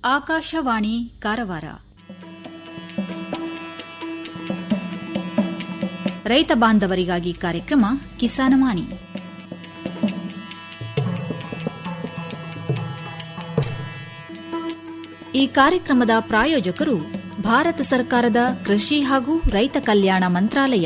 ಆಕಾಶವಾಣಿ ಕಾರವಾರ ರೈತ ಬಾಂಧವರಿಗಾಗಿ ಕಾರ್ಯಕ್ರಮ ಕಿಸಾನವಾಣಿ ಈ ಕಾರ್ಯಕ್ರಮದ ಪ್ರಾಯೋಜಕರು ಭಾರತ ಸರ್ಕಾರದ ಕೃಷಿ ಹಾಗೂ ರೈತ ಕಲ್ಯಾಣ ಮಂತ್ರಾಲಯ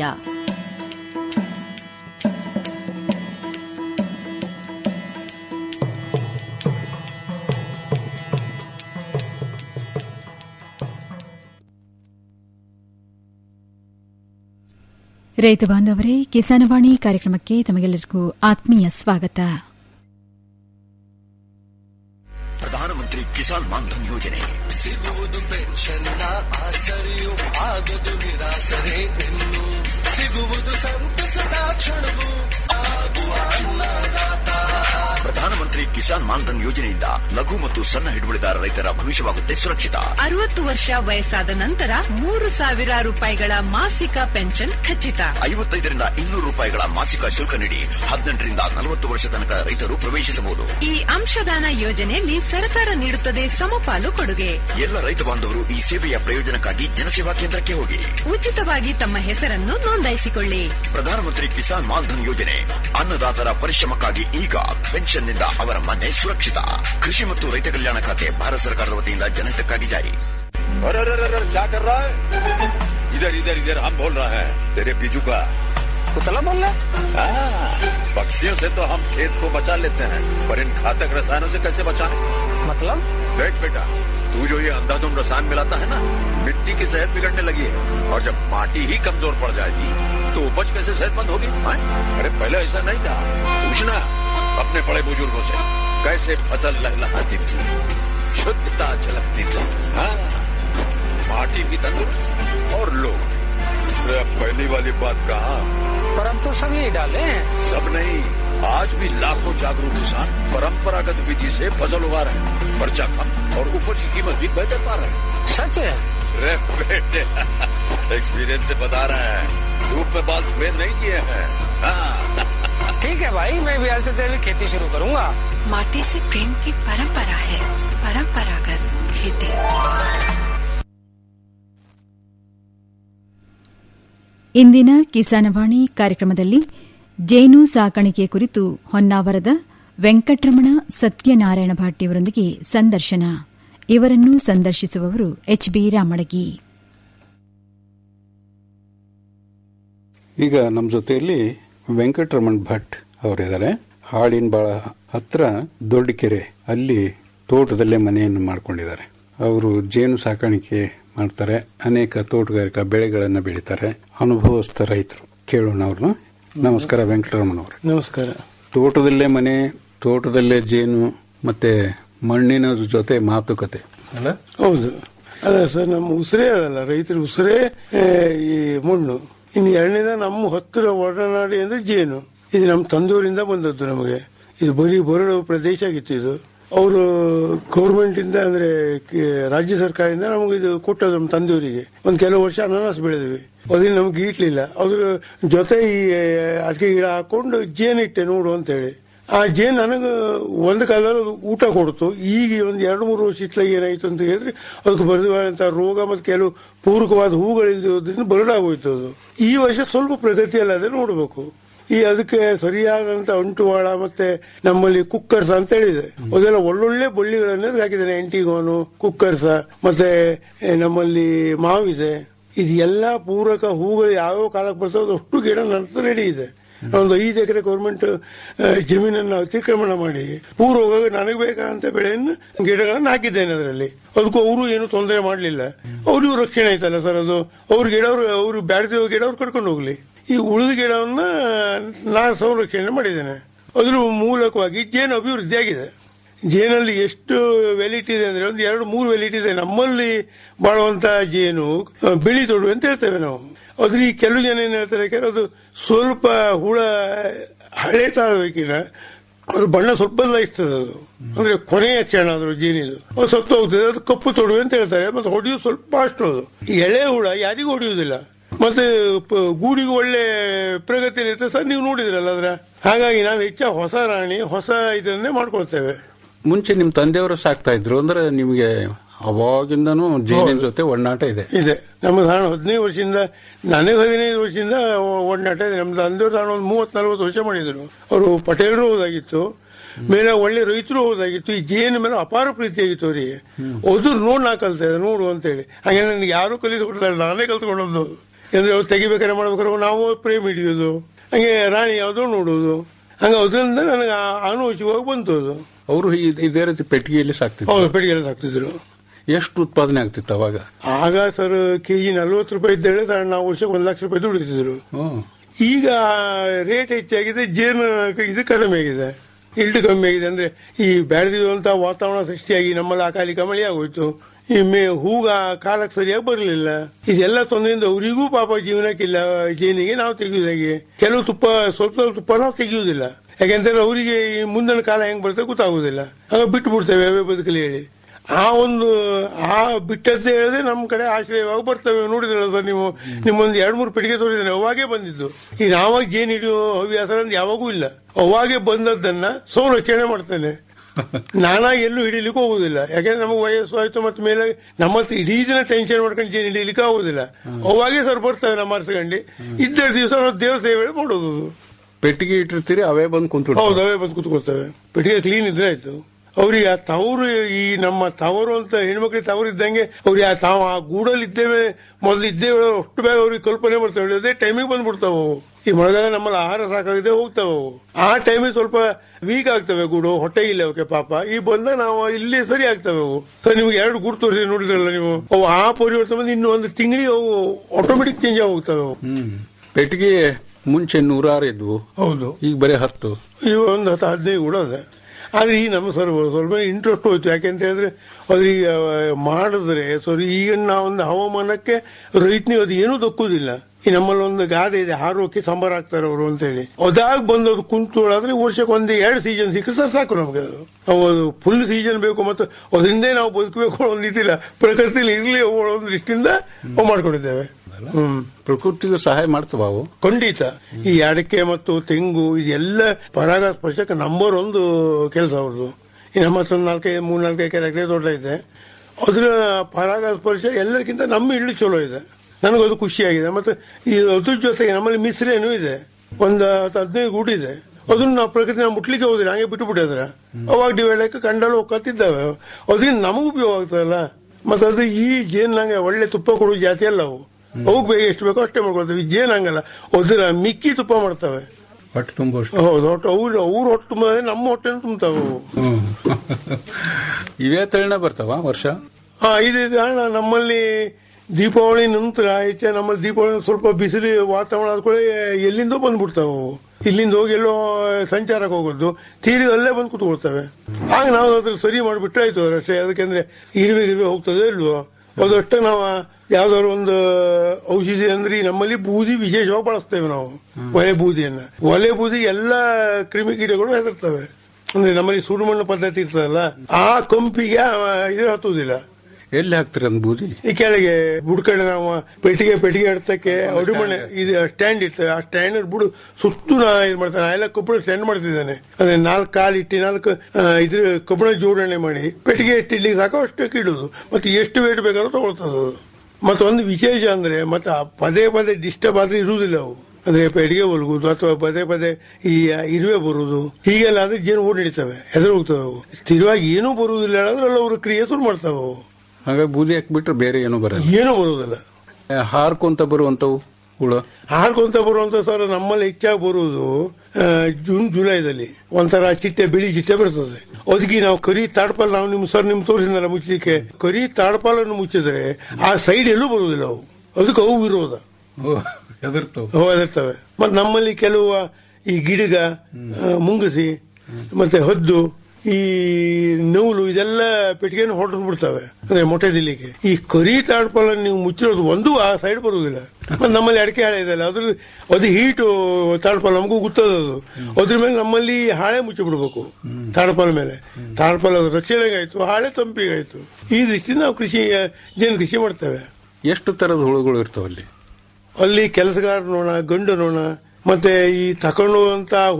ರೈತ ಬಾಂಧವರೇ ಕಿಸಾನವಾಣಿ ಕಾರ್ಯಕ್ರಮಕ್ಕೆ ತಮಗೆಲ್ಲರಿಗೂ ಆತ್ಮೀಯ ಸ್ವಾಗತ ಪ್ರಧಾನಮಂತ್ರಿ ಕಿಸಾನ್ ಮಾನ್ಧನ್ ಯೋಜನೆ ಸಿಗುವುದು ಪೆನ್ಷನ್ನ ಆಸರೆಯು ಆಗದು ನಿರಾಸರೆ ಇನ್ನು ಸಿಗುವುದು ಸಂತಸದ ಕ್ಷಣವು ಆಗುವ ಅನ್ನದಾತ ಪ್ರಧಾನಮಂತ್ರಿ ಕಿಸಾನ್ ಮಾನ್ಧನ್ ಯೋಜನೆಯಿಂದ ಲಘು ಮತ್ತು ಸಣ್ಣ ಹಿಡುವಳಿದಾರ ರೈತರ ಭವಿಷ್ಯವಾಗುತ್ತೆ ಸುರಕ್ಷಿತ ಅರವತ್ತು ವರ್ಷ ವಯಸ್ಸಾದ ನಂತರ ಮೂರು ಸಾವಿರ ರೂಪಾಯಿಗಳ ಮಾಸಿಕ ಪೆನ್ಷನ್ ಖಚಿತ ಐವತ್ತೈದರಿಂದ ಇನ್ನೂರು ರೂಪಾಯಿಗಳ ಮಾಸಿಕ ಶುಲ್ಕ ನೀಡಿ ಹದಿನೆಂಟರಿಂದ ನಲವತ್ತು ವರ್ಷ ತನಕ ರೈತರು ಪ್ರವೇಶಿಸಬಹುದು ಈ ಅಂಶದಾನ ಯೋಜನೆಯಲ್ಲಿ ಸರ್ಕಾರ ನೀಡುತ್ತದೆ ಸಮಪಾಲು ಕೊಡುಗೆ ಎಲ್ಲ ರೈತ ಬಾಂಧವರು ಈ ಸೇವೆಯ ಪ್ರಯೋಜನಕ್ಕಾಗಿ ಜನಸೇವಾ ಕೇಂದ್ರಕ್ಕೆ ಹೋಗಿ ಉಚಿತವಾಗಿ ತಮ್ಮ ಹೆಸರನ್ನು ನೋಂದಾಯಿಸಿಕೊಳ್ಳಿ ಪ್ರಧಾನಮಂತ್ರಿ ಕಿಸಾನ್ ಮಾನ್ಧನ್ ಯೋಜನೆ ಅನ್ನದಾತರ ಪರಿಶ್ರಮಕ್ಕಾಗಿ ಈಗ ಪೆನ್ಷನ್ನಿಂದ ಅವರ ಮನೆ ಸುರಕ್ಷಿತ ಕೃಷಿ ಮತ್ತು ರೈತ ಕಲ್ಯಾಣ ಖಾತೆ ಭಾರತ ಸರ್ಕಾರದ ವತಿಯಿಂದ ಜನಹಿತಕ್ಕಾಗಿ ಜಾರಿ अरे अरे अरे क्या कर रहा है इधर इधर इधर हम बोल रहे हैं तेरे बीजू का कुतला बोल रहा हाँ, पक्षियों से तो हम खेत को बचा लेते हैं पर इन घातक रसायनों से कैसे बचाएं मतलब देख बेटा तू जो ये अंधाधुंध रसायन मिलाता है ना मिट्टी की सेहत बिगड़ने लगी है और जब माटी ही कमजोर पड़ जाएगी तो उपज कैसे सेहतमंद होगी हाँ? अरे पहले ऐसा नहीं था पूछना अपने बड़े बुजुर्गों से कैसे फसल लहलहाती थी शुद्धता झलकती थी हाँ माटी भी तंदुरुस्त और लोग अरे अब पहली वाली बात कहा पर अब तो सब यही डाले हैं सब नहीं आज भी लाखों जागरूक किसान परंपरागत विधि से फसल उगा रहे हैं खर्चा कम और उपज की कीमत भी बेहतर पा रहे हैं सच है अरे बेटे एक्सपीरियंस से बता रहे हैं धूप में बाल सफेद नहीं किए हैं हाँ, ठीक है भाई मैं भी आज से तेरी खेती शुरू करूंगा माटी से प्रेम की परंपरा है परंपरागत खेती ಇಂದಿನ ಕಿಸಾನವಾಣಿ ಕಾರ್ಯಕ್ರಮದಲ್ಲಿ ಜೇನು ಸಾಕಾಣಿಕೆ ಕುರಿತು ಹೊನ್ನಾವರದ ವೆಂಕಟರಮಣ ಸತ್ಯನಾರಾಯಣ ಭಾಟಿಯವರೊಂದಿಗೆ ಸಂದರ್ಶನ ಇವರನ್ನು ಸಂದರ್ಶಿಸುವವರು ಎಚ್ ಬಿ ರಾಮಡಗಿ ಈಗ ನಮ್ಮ ಜೊತೆಯಲ್ಲಿ ವೆಂಕಟರಮಣ್ ಭಟ್ ಅವರಿದ್ದಾರೆ ಹಾಡಿನ ಬಾಳ ಹತ್ರ ದೊಡ್ಡಕೆರೆ ಅಲ್ಲಿ ತೋಟದಲ್ಲೇ ಮನೆಯನ್ನು ಮಾಡ್ಕೊಂಡಿದ್ದಾರೆ ಅವರು ಜೇನು ಸಾಕಾಣಿಕೆ ಮಾಡ್ತಾರೆ ಅನೇಕ ತೋಟಗಾರಿಕಾ ಬೆಳೆಗಳನ್ನು ಬೆಳೀತಾರೆ ಅನುಭವಸ್ಥ ರೈತರು ಕೇಳೋಣ ಅವ್ರನ್ನ ನಮಸ್ಕಾರ ವೆಂಕಟರಮಣ್ ಅವರು ನಮಸ್ಕಾರ ತೋಟದಲ್ಲೇ ಮನೆ ತೋಟದಲ್ಲೇ ಜೇನು ಮತ್ತೆ ಮಣ್ಣಿನ ಜೊತೆ ಮಾತುಕತೆ ಅಲ್ಲ ಹೌದು ಅಲ್ಲ ಸರ್ ನಮ್ಮ ಉಸಿರೇ ಅದಲ್ಲ ರೈತರ ಉಸಿರೇ ಆ, ಈ ಮಣ್ಣು ಇನ್ನು ಎರಡನೇದ ನಮ್ಮ ಹತ್ತಿರ ಒಡನಾಡಿ ಅಂದ್ರೆ ಜೇನು ಇದು ನಮ್ಮ ತಂದೂರಿಂದ ಬಂದದ್ದು ನಮಗೆ ಇದು ಬರೀ ಬರಡು ಪ್ರದೇಶ ಆಗಿತ್ತು ಇದು ಅವರು ಗೌರ್ಮೆಂಟ್ ಇಂದ ಅಂದ್ರೆ ಕೆ- ರಾಜ್ಯ ಸರ್ಕಾರದಿಂದ ನಮಗೆ ಇದು ಕೊಟ್ಟದ್ದು ನಮ್ಮ ತಂದೆಯವರಿಗೆ ಒಂದ್ ಕೆಲವು ವರ್ಷ ಅನಾನಸ್ ಬೆಳೆದ್ವಿ ಅದಿನ ನಮ್ಗೆ ಈಟ್ಲಿಲ್ಲ ಅದ್ರ ಜೊತೆ ಈ ಅಡಿಕೆ ಗಿಡ ಹಾಕೊಂಡು ಜೇನು ಇಟ್ಟೆ ನೋಡು ಅಂತ ಹೇಳಿ ಆ ಜೇನು ನನಗೆ ಒಂದು ಕಾಲದಲ್ಲಿ ಅದು ಊಟ ಕೊಡ್ತು ಈಗ ಒಂದು ಎರಡು ಮೂರು ವರ್ಷ ಇತ್ಲಾಗ ಏನಾಯ್ತು ಅಂತ ಹೇಳಿದ್ರೆ ಅದಕ್ಕೆ ಬರೆದಂತ ರೋಗ ಮತ್ತು ಕೆಲವು ಪೂರಕವಾದ ಹೂಗಳಿಲ್ದಿರೋದ್ರಿಂದ ಬರಡಾಗೋಯ್ತು ಅದು ಈ ವರ್ಷ ಸ್ವಲ್ಪ ಪ್ರಗತಿಯಲ್ಲಿ ಅದೇ ನೋಡಬೇಕು ಈ ಅದಕ್ಕೆ ಸರಿಯಾದಂತ ಅಂಟುವಾಳ ಮತ್ತೆ ನಮ್ಮಲ್ಲಿ ಕುಕ್ಕರ್ಸ್ ಅಂತ ಹೇಳಿದೆ ಅದೆಲ್ಲ ಒಳ್ಳೊಳ್ಳೆ ಬಳ್ಳಿಗಳನ್ನ ಹಾಕಿದ್ದೇನೆ ಎಂಟಿಗೋನು ಕುಕ್ಕರ್ಸ ಮತ್ತೆ ಏ, ನಮ್ಮಲ್ಲಿ ಮಾವಿದೆ ಇದು ಎಲ್ಲಾ ಪೂರಕ ಹೂಗಳು ಯಾವ್ಯಾವ ಕಾಲಕ್ಕೆ ಬರ್ತವೆ ಅಷ್ಟು ಗಿಡ ನನ್ನ ರೆಡಿ ಇದೆ ಒಂದು ಐದು ಎಕರೆ ಗೌರ್ಮೆಂಟ್ ಜಮೀನನ್ನು ಅತಿಕ್ರಮಣ ಮಾಡಿ ಪೂರ್ವ ನನಗೆ ಬೇಕಾದಂತ ಬೆಳೆಯನ್ನು ಗಿಡಗಳನ್ನು ಹಾಕಿದ್ದೇನೆ ಅದರಲ್ಲಿ ಅದಕ್ಕೂ ಅವರು ಏನು ತೊಂದರೆ ಮಾಡಲಿಲ್ಲ ಅವ್ರಿಗೂ ರಕ್ಷಣೆ ಆಯ್ತಲ್ಲ ಸರ್ ಅದು ಅವ್ರ ಗಿಡ ಅವರು ಅವರು ಬ್ಯಾಡ್ತಿರೋ ಗಿಡ ಅವ್ರು ಕರ್ಕೊಂಡು ಹೋಗ್ಲಿ ಈ ಉಳಿದ ಗಿಡವನ್ನ ನಾನು ಸಂರಕ್ಷಣೆ ಮಾಡಿದ್ದೇನೆ ಅದ್ರ ಮೂಲಕವಾಗಿ ಜೇನು ಅಭಿವೃದ್ಧಿ ಆಗಿದೆ ಜೇನಲ್ಲಿ ಎಷ್ಟು ವೆಲಿಟಿ ಇದೆ ಅಂದ್ರೆ ಒಂದು ಎರಡು ಮೂರು ವೆಲಿಟಿ ಇದೆ ನಮ್ಮಲ್ಲಿ ಬಾಳುವಂತ ಜೇನು ಆ, ಬಿಳಿ ತೊಡು ಅಂತ ಹೇಳ್ತೇವೆ ನಾವು ಅದ್ರ ಈ ಕೆಲವು ಜನ ಏನ್ ಹೇಳ್ತಾರೆ ಯಾಕಂದ್ರೆ ಅದು ಸ್ವಲ್ಪ ಹುಳ ಹಳೆ ತಾರಬೇಕಿನ ಅದ್ರ ಬಣ್ಣ ಸ್ವಲ್ಪ ಬದಲಾಯಿಸ್ತದೆ ಅದು ಅಂದ್ರೆ ಕೊನೆಯ ಕ್ಷಣ ಅದ್ರ ಜೇನಿದು ಅದು ಸತ್ತು ಹೋಗ್ತದೆ ಅದು ಕಪ್ಪು ತೊಡು ಅಂತ ಹೇಳ್ತಾರೆ ಮತ್ತೆ ಹೊಡೆಯೋದು ಸ್ವಲ್ಪ ಅಷ್ಟು ಅದು ಈ ಎಳೆ ಹುಳ ಯಾರಿಗೂ ಹೊಡೆಯುವುದಿಲ್ಲ ಮತ್ತೆ ಪ- ಗೂಡಿಗೆ ಒಳ್ಳೆ ಪ್ರಗತಿ ಇರುತ್ತೆ ಸರ್ ನೀವು ನೋಡಿದ್ರಲ್ಲ ಅದ್ರ ಹಾಗಾಗಿ ನಾವು ಹೆಚ್ಚ ಹೊಸ ರಾಣಿ ಹೊಸ ಇದನ್ನೇ ಮಾಡ್ಕೊಳ್ತೇವೆ ಮುಂಚೆ ನಿಮ್ ತಂದೆಯವರು ಸಾಕ್ತಾ ಇದ್ರು ಅಂದ್ರೆ ನಿಮಗೆ ಅವಾಗಿಂದನೂ ಜೇನಿನ ಜೊತೆ ಒಡನಾಟ ಇದೆ ಇದೆ ನಮ್ಮ ನಾನು ಹದಿನೈದು ವರ್ಷದಿಂದ ನನಗೆ ಹದಿನೈದು ವರ್ಷದಿಂದ ಒಡನಾಟ ಇದೆ ನಮ್ದು ಅಂದವ್ರು ನಾನು ಒಂದು ಮೂವತ್ ನಲ್ವತ್ತು ವರ್ಷ ಮಾಡಿದ್ರು ಅವರು ಪಟೇಲರು ಹೋದಾಗಿತ್ತು ಮೇಲೆ ಒಳ್ಳೆ ರೈತರು ಹೋದಾಗಿತ್ತು ಈ ಜೇನು ಮೇಲೆ ಅಪಾರ ಪ್ರೀತಿಯಾಗಿತ್ತು ಅವರಿಗೆ ಅದ್ರ ನೋಡ್ ನಾ ಕಲ್ತೆ ನೋಡು ಅಂತೇಳಿ ಹಾಗೆ ನನಗೆ ಯಾರು ಕಲಿಸ್ಕೊಡ್ತಾರೆ ನಾನೇ ಕಲ್ತ್ಕೊಂಡದ್ದು ಅಂದ್ರೆ ಅವ್ರು ತೆಗಿಬೇಕಾರೆ ಮಾಡ್ಬೇಕಾದ್ರೆ ನಾವು ಪ್ರೇಮ್ ಹಿಡಿಯೋದು ಹಂಗೆ ರಾಣಿ ಯಾವುದೋ ನೋಡೋದು ಹಂಗೆ ಅದರಿಂದ ನನಗೆ ಆ- ಆನುವಂಶಿಕವಾಗಿ ಬಂತು ಅದು ಅವರು ಇದೇ ರೀತಿ ಪೆಟ್ಟಿಗೆಯಲ್ಲಿ ಸಾಕ್ತಿದ್ರು ಹೌದು ಪೆಟ್ಟಿಗೆಲ್ಲ ಹಾಕ್ತಿದ್ರು ಎಷ್ಟು ಉತ್ಪಾದನೆ ಆಗ್ತಿತ್ತು ಅವಾಗ ಆಗ ಸರ್ ಕೆಜಿ ನಲ್ವತ್ತು ರೂಪಾಯಿ ಇದ್ದೇಳೆ ನಾವು ವರ್ಷಕ್ಕೆ ಒಂದು ಲಕ್ಷ ರೂಪಾಯಿ ದುಡಿತಿದ್ರು ಹ್ಮ್. ಈಗ ರೇಟ್ ಹೆಚ್ಚಾಗಿದೆ ಜೇನು ಇದು ಕಡಿಮೆ ಆಗಿದೆ ಇಲ್ಟು ಕಮ್ಮಿ ಆಗಿದೆ ಅಂದ್ರೆ ಈ ಬೆಳೆದಿರುವಂತಹ ವಾತಾವರಣ ಸೃಷ್ಟಿಯಾಗಿ ನಮ್ಮಲ್ಲಿ ಅಕಾಲಿಕ ಮಳೆ ಆಗೋಯ್ತು ಈ ಮೇ ಹೂಗ ಕಾಲಕ್ಕೆ ಸರಿಯಾಗಿ ಬರಲಿಲ್ಲ ಇದೆಲ್ಲ ತೊಂದರೆಯಿಂದ ಅವರಿಗೂ ಪಾಪ ಜೀವನಕ್ಕಿಲ್ಲ ಜೇನಿಗೆ ನಾವು ತೆಗೆಯುವುದಾಗಿ ಕೆಲವು ತುಪ್ಪ ಸ್ವಲ್ಪ ಸ್ವಲ್ಪ ತುಪ್ಪ ನಾವು ತೆಗೆಯುವುದಿಲ್ಲ ಯಾಕೆಂದ್ರೆ ಅವರಿಗೆ ಈ ಮುಂದಿನ ಕಾಲ ಹೆಂಗ್ ಬರ್ತದೆ ಗೊತ್ತಾಗುದಿಲ್ಲ ಆಗ ಬಿಟ್ಟು ಬಿಡ್ತೇವೆ ಅವೇ ಬದುಕಲಿ ಹೇಳಿ ಆ ಒಂದು ಆ ಬಿಟ್ಟದ್ದೇ ಹೇಳಿದ್ರೆ ನಮ್ಮ ಕಡೆ ಆಶ್ರಯವಾಗಿ ಬರ್ತವೆ ನೋಡಿದ್ರಲ್ಲ ಸರ್ ನೀವು ನಿಮ್ಮೊಂದು ಎರಡ್ ಮೂರು ಪೆಟ್ಟಿಗೆ ತೋರಿದ್ರೆ ಅವಾಗೇ ಬಂದಿದ್ದು ಈ ನಾವಾಗ ಜೇನು ಹಿಡಿಯೋ ಹವ್ಯಾಸ ಅಂದ್ರೆ ಯಾವಾಗೂ ಇಲ್ಲ ಅವಾಗೆ ಬಂದದ್ದನ್ನ ಸಂರಕ್ಷಣೆ ಮಾಡ್ತೇನೆ ನಾನಾ ಎಲ್ಲೂ ಹಿಡಿಲಿಕ್ಕೆ ಹೋಗುದಿಲ್ಲ ಯಾಕಂದ್ರೆ ನಮಗೆ ವಯಸ್ಸು ಆಯ್ತು ಮತ್ತೆ ಮೇಲೆ ನಮ್ಮ ಹತ್ರ ಇಡೀ ದಿನ ಟೆನ್ಷನ್ ಮಾಡ್ಕೊಂಡು ಜೇನು ಹಿಡಿಲಿಕ್ಕೆ ಆಗುದಿಲ್ಲ ಅವಾಗೆ ಸರ್ ಬರ್ತವೆ ನಮ್ಮ ಅರ್ಸ್ಕೊಂಡು ಇದ್ದ ದಿವಸ ನಾವು ದೇವ್ರ ಸೇವೆ ಮಾಡೋದು ಪೆಟ್ಟಿಗೆ ಇಟ್ಟಿರ್ತೀರಿ ಅವೇ ಬಂದು ಕುಂತು ಹೌದು ಅವೇ ಬಂದು ಕೂತ್ಕೊಳ್ತವೆ ಪೆಟ್ಟಿಗೆ ಕ್ಲೀನ್ ಇದ್ರೆ ಆಯ್ತು ಅವ್ರಿಗೆ ಆ ತವರು ಈ ನಮ್ಮ ತವರು ಅಂತ ಹೆಣ್ಮಕ್ಳಿಗೆ ತವರು ಇದ್ದಂಗೆ ಅವ್ರಿಗೆ ಆ ತಾವು ಆ ಗೂಡಲ್ಲಿ ಇದ್ದೇವೆ ಮೊದಲು ಇದ್ದೇವೆ ಅಷ್ಟು ಬೇಗ ಅವ್ರಿಗೆ ಕಲ್ಪನೆ ಬರ್ತವೆ ಅದೇ ಟೈಮಿಗೆ ಬಂದ್ಬಿಡ್ತಾವ ಅವು ಈ ಮಳೆಗಾಲ ನಮ್ಮಲ್ಲಿ ಆಹಾರ ಸಾಕಾಗಿದೆ ಹೋಗ್ತಾವ ಅವು ಆ ಟೈಮಿಗೆ ಸ್ವಲ್ಪ ವೀಕ್ ಆಗ್ತವೆ ಗೂಡು ಹೊಟ್ಟೆ ಇಲ್ಲ ಅವಕ್ಕೆ ಪಾಪ ಈ ಬಂದ ನಾವು ಇಲ್ಲಿ ಸರಿ ಆಗ್ತವೆ ಅವು ಸರ್ ನಿಮ್ಗೆ ಎರಡು ಗೂಡು ತೋರಿಸಿ ನೋಡಿದ್ರಲ್ಲ ನೀವು ಅವು ಆ ಪರಿವರ್ತನೆ ಬಂದು ಇನ್ನು ಒಂದು ತಿಂಗಳಿಗೆ ಅವು ಆಟೋಮೆಟಿಕ್ ಚೇಂಜ್ ಆಗಿ ಹೋಗ್ತವೆ ಅವು ಹ್ಮ್ ಪೆಟ್ಟಿಗೆ ಮುಂಚೆ ನೂರಾರು ಇದ್ವು ಹೌದು ಈಗ ಬರೀ ಹತ್ತು ಇವು ಒಂದು ಹತ್ತು ಹದಿನೈದು ಕೂಡ ಅದೇ ಆದ್ರೆ ಈ ನಮ್ಮ ಸರ್ ಸ್ವಲ್ಪ ಇಂಟ್ರೆಸ್ಟ್ ಹೋಯ್ತು ಯಾಕೆಂತ ಹೇಳಿದ್ರೆ ಅದ್ರೀಗ ಮಾಡಿದ್ರೆ ಸರ್ ಈಗ ನಾವೊಂದು ಹವಾಮಾನಕ್ಕೆ ರೈತನಿಗೆ ಅದು ಏನೂ ದಕ್ಕುದಿಲ್ಲ ಈ ನಮ್ಮಲ್ಲಿ ಒಂದು ಗಾದೆ ಇದೆ ಹಾರೋಕೆ ಸಂಬಾರ ಹಾಕ್ತಾರೆ ಅವರು ಅಂತೇಳಿ ಅದಾಗ ಬಂದದು ಕುಂತುಳಾದ್ರೆ ವರ್ಷಕ್ಕೆ ಒಂದು ಎರಡು ಸೀಸನ್ ಸಿಕ್ಕರೆ ಸರ್ ಸಾಕು ನಮಗೆ ಅದು ನಾವು ಅದು ಫುಲ್ ಸೀಸನ್ ಬೇಕು ಮತ್ತು ಅದರಿಂದೇ ನಾವು ಬದುಕಬೇಕು ಅನ್ನೋ ಒಂದು ಇದಿಲ್ಲ ಪ್ರಕೃತಿಲಿ ಇರ್ಲಿ ಅನ್ನೋ ಒಂದು ದೃಷ್ಟಿಯಿಂದ ನಾವು ಮಾಡ್ಕೊಂಡಿದ್ದೇವೆ ಹ್ಮ್ ಪ್ರಕೃತಿಗೂ ಸಹಾಯ ಮಾಡ್ತವ ಅವು ಖಂಡಿತ ಈ ಅಡಿಕೆ ಮತ್ತು ತೆಂಗು ಇದೆಲ್ಲ ಪರಾಗ ಸ್ಪರ್ಶಕ್ಕೆ ನಂಬರ್ ಒಂದು ಕೆಲಸ ಅವ್ರದ್ದು ಈ ನಮ್ಮ ಹತ್ರ ಒಂದು ನಾಲ್ಕೈದು ಮೂರ್ ನಾಲ್ಕು ಎಕರೆ ತೋಟ ಇದೆ ಅದ್ರ ಪರಾಗ ಸ್ಪರ್ಶ ಎಲ್ಲರಿಗಿಂತ ನಮ್ಮ ಇಳ್ಳು ಚಲೋ ಇದೆ ನನಗದು ಖುಷಿಯಾಗಿದೆ ಮತ್ತೆ ಈ ಅದ್ರ ಜೊತೆಗೆ ನಮ್ಮಲ್ಲಿ ಮಿಶ್ರೇನು ಇದೆ ಒಂದು ಹತ್ತು ಹದಿನೈದು ಗೂಡು ಇದೆ ಅದನ್ನ ನಾವು ಪ್ರಕೃತಿ ನಾವು ಮುಟ್ಲಿಕ್ಕೆ ಹೋದ್ರೆ ಹಂಗೆ ಬಿಟ್ಟು ಬಿಟ್ಟಿದ್ರೆ ಅವಾಗ ಡಿವೈಡ್ ಕಂಡಲು ಹೋಗ್ತಿದ್ದಾವೆ ಅದರಿಂದ ನಮಗೂ ಉಪಯೋಗ ಆಗ್ತದಲ್ಲ ಮತ್ತೆ ಅದು ಈ ಜೇನ್ ನಂಗೆ ಒಳ್ಳೆ ತುಪ್ಪ ಕೊಡುವ ಜಾತಿ ಅಲ್ಲ ಅವು ಅವಕ್ಕೆ ಬೇಗ ಎಷ್ಟು ಬೇಕೋ ಅಷ್ಟೇ ಮಾಡ್ಕೊಳ್ತೇವೆ ಈ ಜೇನ್ ಹಂಗಲ್ಲ ಅದ್ರ ಮಿಕ್ಕಿ ತುಪ್ಪ ಮಾಡ್ತವೆ ಹೊಟ್ಟೆ ತುಂಬುವಷ್ಟು ಹೌದು ಹೊಟ್ಟೆ ಅವ್ರು ಅವ್ರ ಹೊಟ್ಟೆ ತುಂಬ ನಮ್ಮ ಹೊಟ್ಟೆನೂ ತುಂಬ್ತಾವೆ ಅವು ಹ್ಮ್. ಇವೇ ತಳಿನ ಬರ್ತಾವ ವರ್ಷ ಹಾ ಇದು ಕಾರಣ ನಮ್ಮಲ್ಲಿ ದೀಪಾವಳಿ ನಂತರ ಹೆಚ್ಚೆ ನಮ್ಮಲ್ಲಿ ದೀಪಾವಳಿ ಸ್ವಲ್ಪ ಬಿಸಿಲು ವಾತಾವರಣ ಆದ ಕೂಡ ಎಲ್ಲಿಂದೋ ಬಂದ್ಬಿಡ್ತಾವೆ ಅವು ಇಲ್ಲಿಂದ ಹೋಗಿ ಎಲ್ಲೋ ಸಂಚಾರಕ್ಕೆ ಹೋಗೋದು ತೀರಿ ಅಲ್ಲೇ ಬಂದು ಕೂತ್ಕೊಳ್ತವೆ ಆಗ ನಾವು ಅದ್ರ ಸರಿ ಮಾಡಿಬಿಟ್ರೆ ಆಯ್ತು ಅಷ್ಟೇ ಅದಕ್ಕೆಂದ್ರೆ ಇರುವೆ ಗಿರುವೆ ಹೋಗ್ತದೆ ಇಲ್ವೋ ಅದಷ್ಟೇ ನಾವು ಯಾವ್ದಾದ್ರು ಒಂದು ಔಷಧಿ ಅಂದ್ರೆ ಈ ನಮ್ಮಲ್ಲಿ ಬೂದಿ ವಿಶೇಷವಾಗಿ ಬಳಸ್ತೇವೆ ನಾವು ಒಲೆ ಬೂದಿಯನ್ನ ಒಲೆ ಬೂದಿ ಎಲ್ಲ ಕ್ರಿಮಿಕೀಟಗಳು ಹೆದರ್ತವೆ ಅಂದ್ರೆ ನಮ್ಮಲ್ಲಿ ಸುಡುಮಣ್ಣು ಪದ್ಧತಿ ಇರ್ತದಲ್ಲ ಆ ಕಂಪಿಗೆ ಆ ಇದು ಹತ್ತುವುದಿಲ್ಲ ಎಲ್ಲಿ ಹಾಕ್ತೀರಿ ಅಂದ್ ಬೂದಿ ಈ ಕೆಳಗೆ ಬುಡ್ಕಡೆ ನಾವು ಪೆಟ್ಟಿಗೆ ಪೆಟ್ಟಿಗೆ ಇಡ್ತಕ್ಕೆ ಅಡಿಮಣೆ ಇದು ಸ್ಟ್ಯಾಂಡ್ ಇರ್ತದೆ ಆ ಸ್ಟ್ಯಾಂಡ್ ಬುಡು ಸುತ್ತು ನಾ ಇದು ಮಾಡ್ತಾನೆ ನಾ ಎಲ್ಲ ಕಬ್ಬಣ ಸ್ಟ್ಯಾಂಡ್ ಮಾಡ್ತಿದ್ದಾನೆ ಅಂದ್ರೆ ನಾಲ್ಕು ಕಾಲು ಇಟ್ಟು ನಾಲ್ಕು ಆ, ಇದ್ರ ಕಬ್ಬಣ ಜೋಡಣೆ ಮಾಡಿ ಪೆಟ್ಟಿಗೆ ಇಟ್ಟಿಲ್ಲಿಗೆ ಸಾಕು ಅಷ್ಟಕ್ಕೆ ಇಡುದು ಮತ್ತೆ ಎಷ್ಟು ವೇಟ್ ಬೇಕಾದ್ರೂ ತಗೊಳ್ತದೆ ಅದು ಮತ್ತೆ ಒಂದು ವಿಶೇಷ ಅಂದ್ರೆ ಮತ್ತೆ ಆ ಪದೇ ಪದೇ ಡಿಸ್ಟರ್ಬ್ ಆದ್ರೆ ಇರುವುದಿಲ್ಲ ಅವು ಅಂದ್ರೆ ಪೆಟ್ಟಿಗೆ ಒಲಗುದು ಅಥವಾ ಪದೇ ಪದೇ ಈ ಇರುವೆ ಬರುವುದು ಹೀಗೆಲ್ಲ ಆದ್ರೆ ಜೇನು ಓಡ್ ನಡೀತವೆ ಹೆಸರು ಹೋಗ್ತವೆ ಅವು ಸ್ಥಿರವಾಗಿ ಏನೂ ಬರುವುದಿಲ್ಲ ಹೇಳಿದ್ರೆ ಅವರು ಕ್ರಿಯೆ ಶುರು ಮಾಡ್ತಾವೆ ಅವು ಹಾಗಾಗಿ ಬೂದಿ ಹಾಕ್ಬಿಟ್ರೆ ಬೇರೆ ಏನೂ ಬರಲ್ಲ ಏನೂ ಬರುವುದಿಲ್ಲ ಹಾರ್ಕೊಂತ ಬರುವಂತವು ಹುಳ ಹಾರ್ಕೊಂತ ಬರುವಂತ ಸರ್ ನಮ್ಮಲ್ಲಿ ಹೆಚ್ಚಾಗಿ ಬರುವುದು ಆ, ಜೂನ್ ಜುಲೈದಲ್ಲಿ ಒಂಥರ ಚಿಟ್ಟೆ ಬಿಳಿ ಚಿಟ್ಟೆ ಬರ್ತದೆ ಅದಕ್ಕೆ ನಾವು ಕರಿ ತಾಡ್ಪಾಲ್ ನಾವು ನಿಮ್ ಸರ್ ನಿಮ್ ತೋರಿಸಿದ್ನಲ್ಲ ಮುಚ್ಚಲಿಕ್ಕೆ ಕರಿ ತಾಡ್ಪಾಲನ್ನು ಮುಚ್ಚಿದ್ರೆ ಆ ಸೈಡ್ ಎಲ್ಲೂ ಬರುವುದಿಲ್ಲ ಅವು ಅದಕ್ಕೆ ಅವು ವಿರೋಧ ಹೆದರ್ತವು ಹೋಗಿರ್ತವೆ ಮತ್ತೆ ನಮ್ಮಲ್ಲಿ ಕೆಲವು ಈ ಗಿಡಗ ಆ, ಮುಂಗಸಿ ಮತ್ತೆ ಹದ್ದು ಈ ನೂಲು ಇದೆಲ್ಲ ಪೆಟ್ಟಿಗೆಯನ್ನು ಹೊಡೆದು ಬಿಡ್ತವೆ ಅಂದ್ರೆ ಮೊಟ್ಟೆ ದಿಲ್ಲಿಗೆ ಈ ಕರಿ ತಾಡ್ಪಾಲ ನೀವು ಮುಚ್ಚಿರೋದು ಒಂದು ಆ ಸೈಡ್ ಬರುವುದಿಲ್ಲ ಮತ್ತೆ ನಮ್ಮಲ್ಲಿ ಅಡಿಕೆ ಹಾಳೆ ಇದೆಲ್ಲ ಅದ್ರ ಅದು ಹೀಟು ತಾಡ್ಪಾಲ ನಮಗೂ ಗೊತ್ತದ ಅದು ಅದ್ರ ಮೇಲೆ ನಮ್ಮಲ್ಲಿ ಹಾಳೆ ಮುಚ್ಚಿ ಬಿಡ್ಬೇಕು ತಾಡ್ಪಾಲ ಮೇಲೆ ತಾಡ್ಪಾಲ ಅದು ರಕ್ಷಣೆಗಾಯ್ತು ಹಾಳೆ ತಂಪಿಗಾಯ್ತು ಈ ದೃಷ್ಟಿಯಿಂದ ನಾವು ಕೃಷಿ ಜೇನು ಕೃಷಿ ಮಾಡ್ತೇವೆ ಎಷ್ಟು ತರದ ಹುಳುಗಳು ಇರ್ತಾವಲ್ಲಿ ಅಲ್ಲಿ ಕೆಲಸಗಾರ ನೋಣ ಗಂಡು ನೋಣ ಮತ್ತೆ ಈ ತಕೊಂಡು ಹೋಗುವಂತ ಹೂ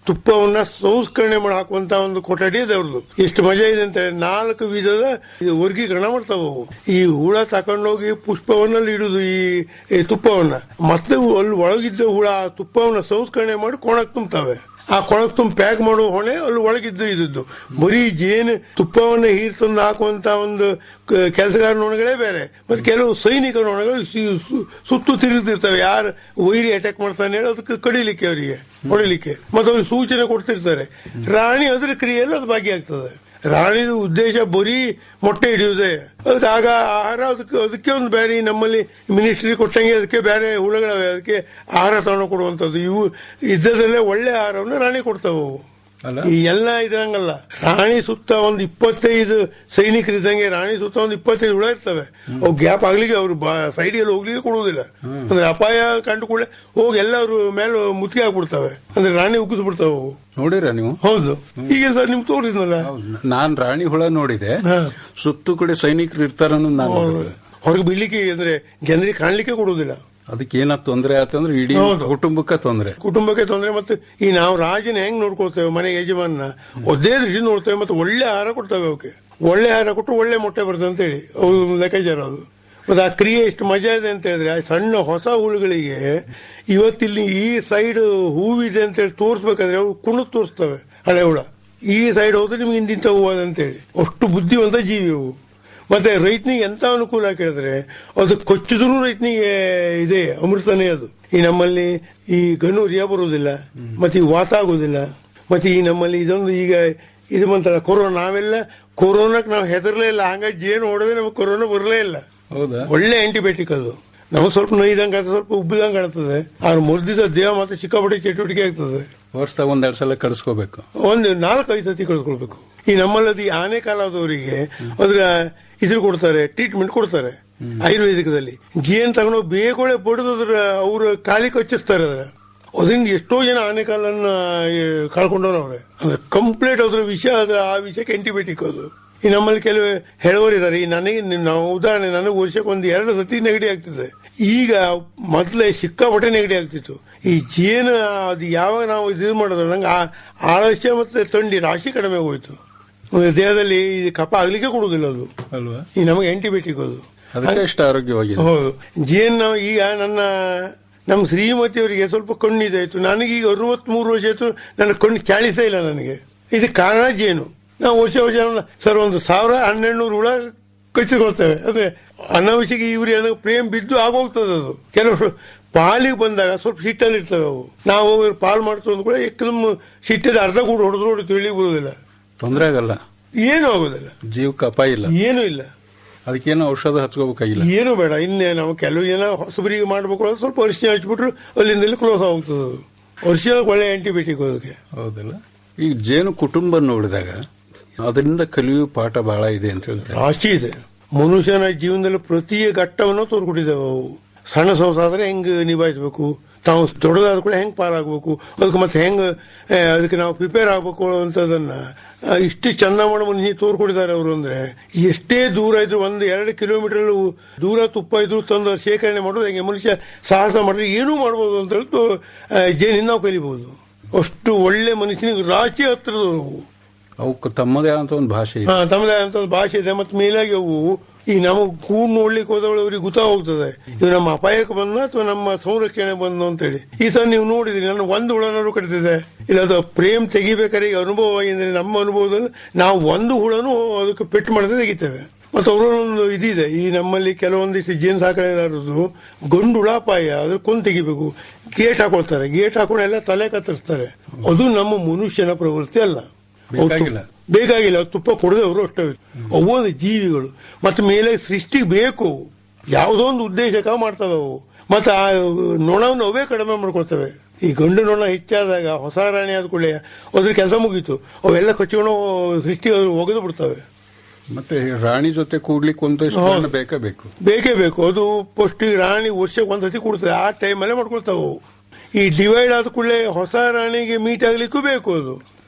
ತುಪ್ಪವನ್ನ ಸಂಸ್ಕರಣೆ ಮಾಡಿ ಹಾಕುವಂತ ಒಂದು ಕೊಠಡಿ ಇದೆ ಅವ್ರದ್ದು ಎಷ್ಟು ಮಜಾ ಇದೆ ಅಂತ ಹೇಳಿ ನಾಲ್ಕು ವಿಧದ ಇದು ವರ್ಗೀಕರಣ ಮಾಡ್ತಾವ ಅವು ಈ ಹುಳ ತಕೊಂಡೋಗಿ ಪುಷ್ಪವನ್ನಲ್ಲಿ ಇಡುದು ಈ ಈ ತುಪ್ಪವನ್ನ ಮತ್ತೆ ಅವು ಅಲ್ಲಿ ಒಳಗಿದ್ದ ಹುಳ ಆ ತುಪ್ಪವನ್ನ ಸಂಸ್ಕರಣೆ ಮಾಡಿ ಕೊಣಕ್ ತುಂಬ್ತವೆ ಆ ಕೊಳಕ್ ತುಂಬ ಪ್ಯಾಕ್ ಮಾಡೋ ಹೊಣೆ ಅಲ್ಲಿ ಒಳಗಿದ್ದು ಇದ್ದದ್ದು ಬರೀ ಜೇನು ತುಪ್ಪವನ್ನ ಹೀರ್ ತಂದು ಹಾಕುವಂತ ಒಂದು ಕೆಲಸಗಾರ ನೊಣಗಳೇ ಬೇರೆ ಮತ್ತೆ ಕೆಲವು ಸೈನಿಕ ನೊಣಗಳು ಸಿ- ಸು- ಸುತ್ತು ತಿರುಗ್ತಿರ್ತವೆ ಯಾರು ವೈರಿ ಅಟ್ಯಾಕ್ ಮಾಡ್ತಾನೆ ಹೇಳಿ ಅದಕ್ಕೆ ಕಡಿಲಿಕ್ಕೆ ಅವರಿಗೆ ಹೊಡಿಲಿಕ್ಕೆ ಮತ್ತೆ ಅವ್ರಿಗೆ ಸೂಚನೆ ಕೊಡ್ತಿರ್ತಾರೆ ರಾಣಿ ಅದ್ರ ಕ್ರಿಯೆಯಲ್ಲಿ ಅದು ಭಾಗಿಯಾಗ್ತದೆ ರಾಣಿದು ಉದ್ದೇಶ ಬರೀ ಮೊಟ್ಟೆ ಹಿಡಿಯುವುದೇ ಅದಕ್ಕೆ ಆಗ ಆಹಾರ ಅದಕ್ಕೆ ಅದಕ್ಕೆ ಒಂದು ಬೇರೆ ಈ ನಮ್ಮಲ್ಲಿ ಮಿನಿಸ್ಟ್ರಿ ಕೊಟ್ಟಂಗೆ ಅದಕ್ಕೆ ಬೇರೆ ಹುಳುಗಳವೆ ಅದಕ್ಕೆ ಆಹಾರ ತಗೊಂಡು ಕೊಡುವಂಥದ್ದು ಇವು ಇದ್ದದಲ್ಲೇ ಒಳ್ಳೆ ಆಹಾರವನ್ನು ರಾಣಿ ಕೊಡ್ತಾವೆ ಅವು ಅಲ್ಲ? ಈ ಎಲ್ಲ ಇದ್ರಂಗಲ್ಲ ರಾಣಿ ಸುತ್ತ ಒಂದು ಇಪ್ಪತ್ತೈದು ಸೈನಿಕರಿದ್ದಂಗೆ ರಾಣಿ ಸುತ್ತ ಒಂದು ಇಪ್ಪತ್ತೈದು ಹುಳ ಇರ್ತವೆ ಅವು ಗ್ಯಾಪ್ ಆಗ್ಲಿಕ್ಕೆ ಅವ್ರು ಸೈಡಿಗೆ ಹೋಗ್ಲಿಕ್ಕೆ ಕೊಡುವುದಿಲ್ಲ ಅಂದ್ರೆ ಅಪಾಯ ಕಂಡು ಕೂಡಲೇ ಹೋಗಿ ಎಲ್ಲರೂ ಮೇಲೆ ಮುತ್ತಿಗೆ ಹಾಕ್ಬಿಡ್ತವೆ ಅಂದ್ರೆ ರಾಣಿ ಉಗ್ಗಿಸ್ಬಿಡ್ತಾವೆ ಅವು ನೋಡಿರ ನೀವು ಹೌದು ಈಗ ಸರ್ ನಿಮ್ಗೆ ತೋರಿಸಿದ್ನಲ್ಲ ನಾನ್ ರಾಣಿ ಹುಳ ನೋಡಿದೆ ಹಾ. ಸುತ್ತು ಕಡೆ ಸೈನಿಕರು ಇರ್ತಾರ ನಾನು ನೋಡಿದೆ. ಹೊರಗೆ ಬೀಳ್ಲಿಕ್ಕೆ ಅಂದ್ರೆ ಜನರಿಗೆ ಕಾಣ್ಲಿಕ್ಕೆ ಕೊಡುವುದಿಲ್ಲ ಅದಕ್ಕೆ ಏನ ತೊಂದರೆ ಆತಂದ್ರೆ ಇಡೀ ಹೌದು. ಕುಟುಂಬಕ್ಕೆ ತೊಂದರೆ ಕುಟುಂಬಕ್ಕೆ ತೊಂದರೆ ಮತ್ತೆ ಈ ನಾವು ರಾಜನ ಹೆಂಗ್ ನೋಡ್ಕೊಳ್ತೇವೆ ಮನೆ ಯಜಮಾನ ಒದ್ದೇ ದೃಷ್ಟಿ ನೋಡ್ತೇವೆ ಮತ್ತೆ ಒಳ್ಳೆ ಆಹಾರ ಕೊಡ್ತೇವೆ ಅವಕ್ಕೆ ಒಳ್ಳೆ ಆಹಾರ ಕೊಟ್ಟು ಒಳ್ಳೆ ಮೊಟ್ಟೆ ಬರ್ತದೆ ಅಂತ ಹೇಳಿ ಅವ್ರ ಲೆಕ್ಕಾಚಾರ ಅದು ಮತ್ತೆ ಆ ಕ್ರಿಯೆ ಎಷ್ಟು ಮಜಾ ಇದೆ ಅಂತ ಹೇಳಿದ್ರೆ ಆ ಸಣ್ಣ ಹೊಸ ಹುಳುಗಳಿಗೆ ಇವತ್ತಿಲ್ಲಿ ಈ ಸೈಡ್ ಹೂವಿದೆ ಅಂತ ಹೇಳಿ ತೋರಿಸ್ಬೇಕಾದ್ರೆ ಅವು ಕುಣಿದು ತೋರಿಸ್ತವೆ ಹಳೆ ಹುಳ ಈ ಸೈಡ್ ಹೋದ್ರೆ ನಿಮ್ಗೆ ಇಂತಿಂತ ಹೂವು ಅದ ಅಂತೇಳಿ ಅಷ್ಟು ಬುದ್ಧಿವಂತ ಜೀವಿ ಅವು ಮತ್ತೆ ರೈತನಿಗೆ ಎಂತ ಅನುಕೂಲ ಕೇಳಿದ್ರೆ ಅದು ಕೊಚ್ಚಿದ್ರು ರೈತನಿಗೆ ಇದೆ ಅಮೃತನೇ ಅದು ಈ ನಮ್ಮಲ್ಲಿ ಈ ಗನೂರಿಯ ಬರುವುದಿಲ್ಲ ಮತ್ತೆ ಈ ವಾತ ಆಗುದಿಲ್ಲ ಮತ್ತೆ ಈ ನಮ್ಮಲ್ಲಿ ಇದೊಂದು ಈಗ ಇದು ಬಂತಲ್ಲ ಕೊರೋನಾ ನಾವೆಲ್ಲ ಕೊರೋನಾಕ್ ನಾವು ಹೆದರ್ಲೇ ಇಲ್ಲ ಹಂಗಾಗಿ ಜೇನು ಹೊಡೆದ್ರೆ ನಮಗೆ ಕೊರೋನಾ ಬರಲೇ ಇಲ್ಲ ಹೌದಾ ಒಳ್ಳೆ ಆಂಟಿಬಯೋಟಿಕ್ ಅದು ನಮಗೆ ಸ್ವಲ್ಪ ನೋಯ್ದಂಗೆ ಆಗ್ತದೆ ಸ್ವಲ್ಪ ಉಬ್ಬಿದಂಗೆ ಕಾಣ್ತದೆ ಆದ್ರೆ ಮುರಿದಿದ್ದ ದೇಹ ಮತ್ತೆ ಸಿಕ್ಕಾಪಟ್ಟೆ ಚಟುವಟಿಕೆ ಆಗ್ತದೆ ವರ್ಷದಾಗ ಒಂದೆರಡು ಸಲ ಕಳಿಸ್ಕೋಬೇಕು ಒಂದು ನಾಲ್ಕೈದು ಸತಿ ಕಳ್ಕೊಳ್ಬೇಕು ಈ ನಮ್ಮಲ್ಲದು ಈ ಆನೆ ಕಾಲದವರಿಗೆ ಅದ್ರ ಇದ್ರ ಕೊಡ್ತಾರೆ ಟ್ರೀಟ್ಮೆಂಟ್ ಕೊಡ್ತಾರೆ ಆಯುರ್ವೇದಿಕದಲ್ಲಿ ಜೇನ್ ತಗೊಂಡೋಗಿ ಬೇಕೊಳೆ ಬಡಿದು ಅದ್ರ ಅವ್ರ ಕಾಲಿ ಕಚ್ಚಿಸ್ತಾರೆ ಅದ್ರ ಅದರಿಂದ ಎಷ್ಟೋ ಜನ ಆನೆ ಕಾಲನ್ನ ಕಳ್ಕೊಂಡವ್ರು ಅವ್ರೆ ಅಂದ್ರೆ ಕಂಪ್ಲೀಟ್ ಅದ್ರ ವಿಷ ಅದ್ರ ಆ ವಿಷಯಕ್ಕೆ ಆಂಟಿಬಯೋಟಿಕ್ ಅದು ಈ ನಮ್ಮಲ್ಲಿ ಕೆಲವು ಹೇಳುವವರು ಇದ್ದಾರೆ ಈ ನನಗೆ ನಾವು ಉದಾಹರಣೆ ನನಗೆ ವರ್ಷಕ್ಕೆ ಒಂದು ಎರಡು ಸತಿ ನೆಗಡಿ ಆಗ್ತಿದೆ ಈಗ ಮೊದಲೇ ಸಿಕ್ಕಾಪಟ್ಟೆ ನೆಗಡಿ ಆಗ್ತಿತ್ತು ಈ ಜೇನು ಅದು ಯಾವಾಗ ನಾವು ಇದು ಮಾಡೋದು ನಂಗೆ ಆ- ಆಲಸ್ಯ ಮತ್ತೆ ಥಂಡಿ ರಾಶಿ ಕಡಿಮೆ ಹೋಯ್ತು ಆಮೇಲೆ ದೇಹದಲ್ಲಿ ಈ ಕಫ ಆಗ್ಲಿಕ್ಕೆ ಕೊಡುವುದಿಲ್ಲ ಅದು ಅಲ್ವಾ ಈ ನಮಗೆ ಆಂಟಿಬಯೋಟಿಕ್ ಅದು ಅದಕ್ಕೆ ಎಷ್ಟು ಆರೋಗ್ಯವಾಗಿದೆ ಹೌದು ಜೇನು ನಾವು ಈಗ ನನ್ನ ನಮ್ಮ ಶ್ರೀಮತಿಯವರಿಗೆ ಸ್ವಲ್ಪ ಕಣ್ಣಿದಾಯ್ತು ನನಗೀಗ ಅರವತ್ಮೂರು ವರ್ಷ ಆಯ್ತು ನನ್ನ ಕಣ್ಣು ಚಾಳಿಸೇ ಇಲ್ಲ ನನಗೆ ಇದಕ್ಕೆ ಕಾರಣ ಜೇನು ನಾವು ವರ್ಷ ವರ್ಷ ಸರ್ ಒಂದು ಸಾವಿರ ಹನ್ನೆರಡು ಹುಳ ಕಚ್ಚಿಕೊಳ್ತೇವೆ ಅಂದ್ರೆ ಅನಾವಶ್ಯಕ ಇವ್ರಿಗೆ ಏನೋ ಪ್ರೇಮ್ ಬಿದ್ದು ಆಗೋಗ್ತದೆ ಅದು ಕೆಲವರು ಪಾಲಿಗೆ ಬಂದಾಗ ಸ್ವಲ್ಪ ಸಿಟ್ಟಲ್ಲಿ ಇರ್ತವೆ ಅವು ನಾವು ಹೋಗಿ ಪಾಲ್ ಮಾಡ್ತು ಅಂದ ಕೂಡ ಏಕದಮ್ ಸಿಟ್ಟಿದ ಅರ್ಧ ಕೂಡ ಹೊಡೆದ್ರು ಹೊಡೆದು ತಿಳಿಗೆ ಬರುವುದಿಲ್ಲ ತೊಂದರೆ ಆಗಲ್ಲ ಏನೂ ಆಗೋದಿಲ್ಲ ಜೀವಕ್ಕೆ ಅಪಾಯ ಇಲ್ಲ ಏನೂ ಇಲ್ಲ ಅದಕ್ಕೇನು ಔಷಧ ಹಚ್ಕೋಬೇಕಾಗಿಲ್ಲ ಏನು ಬೇಡ ಇನ್ನೇ ನಾವು ಕೆಲವು ಜನ ಹೊಸಬರಿಗೆ ಮಾಡ್ಬೇಕು ಅಂದ್ರೆ ಸ್ವಲ್ಪ ಅರಿಶಿನ ಹಚ್ಬಿಟ್ರು ಅಲ್ಲಿಂದಲೇ ಕ್ಲೋಸ್ ಆಗ್ತದೆ ಅದು ಅರಿಶಿನ ಒಳ್ಳೆ ಆಂಟಿಬಯೋಟಿಕ್ ಅದಕ್ಕೆ ಹೌದಲ್ಲ ಈಗ ಜೇನು ಕುಟುಂಬ ನೋಡಿದಾಗ ಅದರಿಂದ ಕಲಿಯುವ ಪಾಠ ಬಹಳ ಇದೆ ಅಂತ ಹೇಳ್ತಾರೆ ರಾಶಿ ಇದೆ ಮನುಷ್ಯನ ಜೀವನದಲ್ಲಿ ಪ್ರತಿ ಘಟ್ಟವನ್ನು ತೋರ್ಕೊಟ್ಟಿದ್ದೇವೆ ಅವು ಸಣ್ಣ ಸಂಸಾರ ಹೆಂಗ್ ನಿಭಾಯಿಸಬೇಕು ತಾವು ದೊಡ್ಡದಾದ ಕೂಡ ಹೆಂಗ್ ಪಾರಾಗಬೇಕು ಅದಕ್ಕೆ ಮತ್ತೆ ಹೆಂಗ್ ಆ, ಅದಕ್ಕೆ ನಾವು ಪ್ರಿಪೇರ್ ಆಗ್ಬೇಕು ಅಂತದನ್ನ ಆ, ಇಷ್ಟು ಚಂದ ಮಾಡಿ ಮನುಷ್ಯ ತೋರ್ಕೊಟ್ಟಿದ್ದಾರೆ ಅವರು ಅಂದ್ರೆ ಎಷ್ಟೇ ದೂರ ಇದ್ರು ಒಂದು ಎರಡು ಕಿಲೋಮೀಟರ್ ದೂರ ತುಪ್ಪ ಇದ್ರು ತಂದು ಶೇಖರಣೆ ಮಾಡೋದು ಹೆಂಗೆ ಮನುಷ್ಯ ಸಾಹಸ ಮಾಡಿದ್ರೆ ಏನೂ ಮಾಡ್ಬೋದು ಅಂತ ಹೇಳ್ತು ಆ, ಜೇನಿಂದ ನಾವು ಕಲಿಬಹುದು ಅಷ್ಟು ಒಳ್ಳೆ ಮನುಷ್ಯನಿಗೆ ರಾಶಿ ಹತ್ತಿರದವರು ಅವಕ್ಕೆ ತಮ್ಮದೇ ಆದಂತ ಒಂದು ಭಾಷೆ ಇದೆ ಹಾ ತಮ್ಮದೇ ಅಂತ ಒಂದು ಭಾಷೆ ಇದೆ ಮತ್ತೆ ಮೇಲಾಗಿ ಅವು ಈ ನಮಗೆ ಕೂಡ್ ನೋಡ್ಲಿಕ್ಕೆ ಹೋದವಳು ಅವ್ರಿಗೆ ಗೊತ್ತಾಗೋಗ್ತದೆ ಇದು ನಮ್ಮ ಅಪಾಯಕ್ಕೆ ಬಂದ ಅಥವಾ ನಮ್ಮ ಸಂರಕ್ಷಣೆ ಬಂದು ಅಂತೇಳಿ ಈ ಸಲ ನೀವು ನೋಡಿದ್ರಿ ನನ್ನ ಒಂದು ಹುಳನಾದ್ರು ಕಟ್ತಿದೆ ಇಲ್ಲ ಅದು ಪ್ರೇಮ್ ತೆಗಿಬೇಕಾದ್ರೆ ಈಗ ಅನುಭವ ಅಂದ್ರೆ ನಮ್ಮ ಅನುಭವದಲ್ಲಿ ನಾವು ಒಂದು ಹುಳನು ಅದಕ್ಕೆ ಪೆಟ್ಟು ಮಾಡದೆ ತೆಗಿತೇವೆ ಮತ್ತೆ ಅವರೊಂದು ಇದಿದೆ ಈ ನಮ್ಮಲ್ಲಿ ಕೆಲವೊಂದಿಷ್ಟು ಜೇನು ಸಾಕಣೆದಾರದು ಗಂಡು ಹುಳ ಅಪಾಯ ಅದ್ರ ಕೊಂದು ತೆಗಿಬೇಕು ಗೇಟ್ ಹಾಕೊಳ್ತಾರೆ ಗೇಟ್ ಹಾಕೊಂಡು ಎಲ್ಲ ತಲೆ ಕತ್ತರಿಸ್ತಾರೆ ಅದು ನಮ್ಮ ಮನುಷ್ಯನ ಪ್ರವೃತ್ತಿ ಅಲ್ಲ ಅವು ತು- ಬೇಕಾಗಿಲ್ಲ. ಬೇಕಾಗಿಲ್ಲ ಅವು ತುಪ್ಪ ಕೊಡದವರು ಅಷ್ಟೇ ಅವು ಒಂದು ಜೀವಿಗಳು ಮತ್ತೆ ಮೇಲೆ ಸೃಷ್ಟಿಗೆ ಬೇಕು ಅವು. ಯಾವುದೋ ಒಂದು ಉದ್ದೇಶಕ್ಕೆ ಮಾಡ್ತವೆ ಅವು ಮತ್ತೆ ಆ ನೊಣವನ್ನು ಅವೇ ಕಡಿಮೆ ಮಾಡ್ಕೊಳ್ತವೆ ಈ ಗಂಡು ನೊಣ ಹೆಚ್ಚಾದಾಗ ಹೊಸ ರಾಣಿ ಆದ ಕೂಡಲೇ ಅದ್ರ ಕೆಲಸ ಮುಗೀತು ಅವೆಲ್ಲ ಕಚ್ಕೊಂಡು ಸೃಷ್ಟಿ ಒಗೆದು ಬಿಡ್ತವೆ ಮತ್ತೆ ರಾಣಿ ಜೊತೆ ಕೂಡ್ಲಿಕ್ಕೆ ಒಂದಷ್ಟು ಹೌದು. ಜನ ಬೇಕೇ ಬೇಕು ಬೇಕೇ ಬೇಕು ಅದು ಫಸ್ಟ್ ರಾಣಿ ವರ್ಷಕ್ಕೆ ಒಂದ್ಸತಿ ಕೊಡ್ತದೆ ಆ ಟೈಮಲ್ಲೇ ಮಾಡ್ಕೊಳ್ತಾವೆ ಅವು ಈ ಡಿವೈಡ್ ಆದ ಕೂಡಲೇ ಹೊಸ ರಾಣಿಗೆ ಮೀಟ್ ಆಗ್ಲಿಕ್ಕೂ ಬೇಕು ಅದು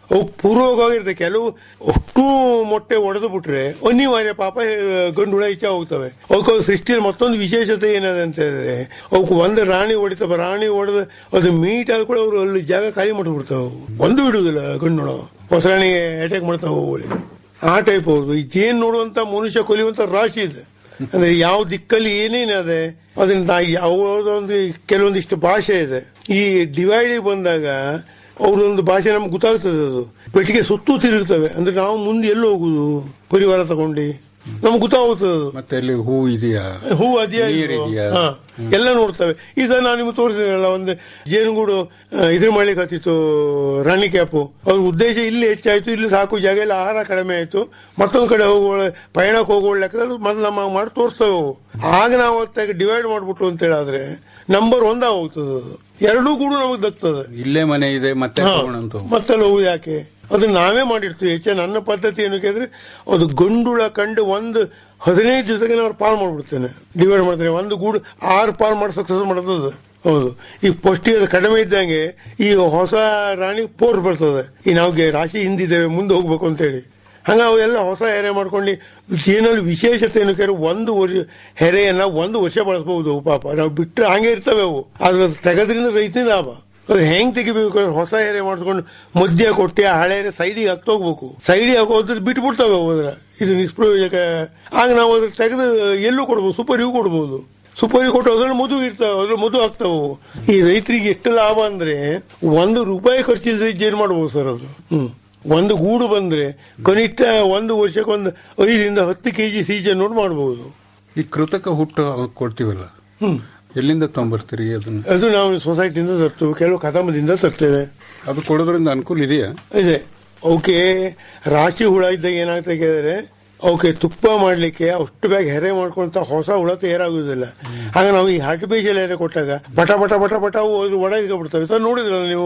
ಅವು ಪೂರ್ವವಾಗಿರುತ್ತೆ ಕೆಲವು ಅಷ್ಟು ಮೊಟ್ಟೆ ಒಡೆದು ಬಿಟ್ರೆ ಅನಿವಾರ್ಯ ಪಾಪ ಆ, ಗಂಡು ಹುಳ ಈಚೆ ಹೋಗ್ತವೆ ಅವಕ್ಕೆ ಸೃಷ್ಟಿಯಲ್ಲಿ ಮತ್ತೊಂದು ವಿಶೇಷತೆ ಏನದ ಅಂತ ಹೇಳಿದ್ರೆ ಅವಕ್ಕೆ ಒಂದು ರಾಣಿ ಹೊಡಿತವೆ ರಾಣಿ ಹೊಡೆದ ಅದು ಮೀಟ್ ಆದ ಕೂಡ ಅವರು ಅಲ್ಲಿ ಜಾಗ ಖಾಲಿ ಮಾಡಿಬಿಡ್ತಾವೆ ಒಂದು ಬಿಡುವುದಿಲ್ಲ ಗಂಡು ಹುಳ ಹೊಸ ರಾಣಿಗೆ ಅಟ್ಯಾಕ್ ಮಾಡ್ತಾವೆ ಅವುಗಳು ಆ ಟೈಪ್ ಅವ್ರದ್ದು ಈ ಜೇನ್ ನೋಡುವಂತ ಮನುಷ್ಯ ಕೊಲಿಯುವಂತ ರಾಶಿ ಇದೆ ಅಂದ್ರೆ ಯಾವ ದಿಕ್ಕಲ್ಲಿ ಏನೇನದೆ ಅದರಿಂದ ಯಾವುದೊಂದು ಕೆಲವೊಂದಿಷ್ಟು ಭಾಷೆ ಇದೆ ಈ ಡಿವೈಡ್ ಬಂದಾಗ ಅವ್ರದೊಂದು ಭಾಷೆ ನಮ್ಗೆ ಗೊತ್ತಾಗ್ತದೆ ಅದು ಪೆಟ್ಟಿಗೆ ಸುತ್ತೂ ತಿರುಗ್ತವೆ ಅಂದ್ರೆ ನಾವು ಮುಂದೆ ಎಲ್ಲಿ ಹೋಗುದು ಪರಿವಾರ ತಗೊಂಡು ನಮ್ಗೆ ಗೊತ್ತಾಗುತ್ತದೆ ಅದು ಮತ್ತೆ ಅಲ್ಲಿ ಹೂ ಇದೆಯಾ ಹೂ ಅದೆಯಾ ನೀರ್ ಇಲ್ವೋ? ಇದೆಯಾ? ಹಾ, ಎಲ್ಲ ನೋಡ್ತವೆ ಈಗ ನಾನು ನಿಮ್ಗೆ ತೋರಿಸಿದ್ರಲ್ಲ ಒಂದು ಜೇನುಗೂಡು ಆ, ಇದ್ರ ಮಾಡ್ಲಿಕ್ಕೆ ಹತ್ತಿತ್ತು ರಾಣಿ ಕ್ಯಾಪು ಅವ್ರ ಉದ್ದೇಶ ಇಲ್ಲಿ ಹೆಚ್ಚಾಯ್ತು ಇಲ್ಲಿ ಸಾಕು ಜಾಗ ಎಲ್ಲ ಆಹಾರ ಕಡಿಮೆ ಆಯ್ತು ಮತ್ತೊಂದ್ ಕಡೆ ಹೋಗುವ ಪಯಣಕ್ಕೆ ಹೋಗುವ ಲೆಕ್ಕದಲ್ಲಿ ಮೊದಲು ನಮ್ಮ ಮಾಡಿ ತೋರಿಸ್ತವೆ ಅವು ಆಗ ನಾವು ಹೊತ್ತಾಗ ಡಿವೈಡ್ ಮಾಡ್ಬಿಟ್ಟು ಅಂತ ಹೇಳಿದ್ರೆ ನಂಬರ್ ಒಂದ ಹೋಗ್ತದೆ ಅದು ಎರಡೂ ಗೂಡು ನಮಗೆ ದಕ್ತದೆ ಇಲ್ಲೇ ಮನೆ ಇದೆ ಮತ್ತೆ ಹಾ. ಹೋಗೋಣ ಅಂತ ಹೋಗು. ಮತ್ತೆಲ್ಲ ಹೋಗುದು ಯಾಕೆ ಅದು ನಾವೇ ಮಾಡಿರ್ತೀವಿ ಹೆಚ್ಚೆ ನನ್ನ ಪದ್ಧತಿ ಏನು ಕೇಳಿದ್ರೆ ಅದು ಗಂಡುಳ ಕಂಡು ಒಂದು ಹದಿನೈದು ದಿವಸಕ್ಕೆ ನಾವು ಪಾಲ್ ಮಾಡ್ಬಿಡ್ತೇನೆ ಡಿವೈಡ್ ಮಾಡ್ತೇನೆ ಒಂದು ಗೂಡು ಆರು ಪಾಲ್ ಮಾಡಿ ಸಕ್ಸಸ್ ಮಾಡ್ತದೆ ಹೌದು ಈ ಪೌಷ್ಟಿಕ ಕಡಿಮೆ ಇದ್ದಂಗೆ ಈ ಹೊಸ ರಾಣಿ ಪೋರ್ ಬರ್ತದೆ ಈ ನಾವು ಗೆ- ರಾಶಿ ಹಿಂದಿದ್ದೇವೆ ಮುಂದೆ ಹೋಗ್ಬೇಕು ಅಂತೇಳಿ ಹಂಗ ಅವೆಲ್ಲ ಹೊಸ ಹೆರೆ ಮಾಡ್ಕೊಂಡು ಜೇನಲ್ಲಿ ವಿಶೇಷತೆ ಏನು ಕೇಳಿ ಒಂದು ವರ್ಷ ಹೆರೆಯನ್ನ ಒಂದು ವರ್ಷ ಬಳಸಬಹುದು ಪಾಪ ನಾವು ಬಿಟ್ಟರೆ ಹಂಗೆ ಇರ್ತವೆ ಅವು ಅದ್ರ ತೆಗೆದ್ರಿಂದ ರೈತನ ಲಾಭ ಅದು ಹೆಂಗ್ ತೆಗಿಬೇಕು ಅಂದ್ರೆ ಹೊಸ ಎರೆ ಮಾಡಿಸ್ಕೊಂಡು ಮಧ್ಯ ಕೊಟ್ಟಿ ಆ ಹಳೆ ಎರೆ ಸೈಡಿಗೆ ಹಾಕ್ತೋಗ್ಬೇಕು ಸೈಡಿಗೆ ಹಾಕೋದ್ರೆ ಬಿಟ್ಬಿಡ್ತಾವೆ ಅವು ಅದ್ರ ಇದು ನಿಷ್ಪ್ರಯೋಜಕ ಆಗ ನಾವು ಅದ್ರ ತೆಗೆದು ಎಲ್ಲೂ ಕೊಡ್ಬೋದು ಸೂಪರ್ ಇವು ಕೊಡ್ಬೋದು ಸೂಪರ್ ಕೊಟ್ಟು ಅದ್ರಲ್ಲಿ ಮಧು ಇರ್ತಾವೆ ಅದ್ರಲ್ಲಿ ಮಧು ಆಗ್ತಾವು ಈ ರೈತರಿಗೆ ಎಷ್ಟು ಲಾಭ ಅಂದ್ರೆ ಒಂದು ರೂಪಾಯಿ ಖರ್ಚಿಲ್ಲದೆ ಜೇನು ಮಾಡ್ಬೋದು ಸರ್ ಅದು ಹ್ಮ್ ಒಂದು ಗೂಡು ಬಂದ್ರೆ ಕನಿಷ್ಠ ಒಂದು ವರ್ಷಕ್ಕೊಂದು ಐದರಿಂದ ಹತ್ತು ಕೆಜಿ ಸೀಜನ್ ನೋಡಿ ಮಾಡಬಹುದು ಈ ಕೃತಕ ಹುಟ್ಟು ಕೊಡ್ತೀವಲ್ಲ ಹ್ಮ್ ಎಲ್ಲಿಂದ ತಗೊಂಬರ್ತೀರಿ ಅದನ್ನ ಅದು ನಾವು ಸೊಸೈಟಿಯಿಂದ ತರ್ತೇವೆ ಕೆಲವು ಕದಮದಿಂದ ತರ್ತೇವೆ ಅದು ಕೊಡೋದ್ರಿಂದ ಅನುಕೂಲ ಇದೆಯಾ ಇದೆ ಅವಕ್ಕೆ ರಾಶಿ ಹುಳ ಇದ್ದಾಗ ಏನಾಗ್ತಾ ಕೇಳಿದ್ರೆ ಅವಕ್ಕೆ ತುಪ್ಪ ಮಾಡ್ಲಿಕ್ಕೆ ಅಷ್ಟು ಬೇಗ ಹೆರೆ ಮಾಡ್ಕೊಂತ ಹೊಸ ಹುಳ ತಯಾರಾಗುವುದಿಲ್ಲ ಆಗ ನಾವು ಈ ಆರ್ಟಿಫಿಷಿಯಲ್ ಹೆರೆ ಕೊಟ್ಟಾಗ ಪಟ ಪಟ ಪಟ ಪಟ ಅವು ಅದು ಒಡ ಬಿಡ್ತವೆ ಸರ್ ನೋಡಿದ್ರಲ್ಲ ನೀವು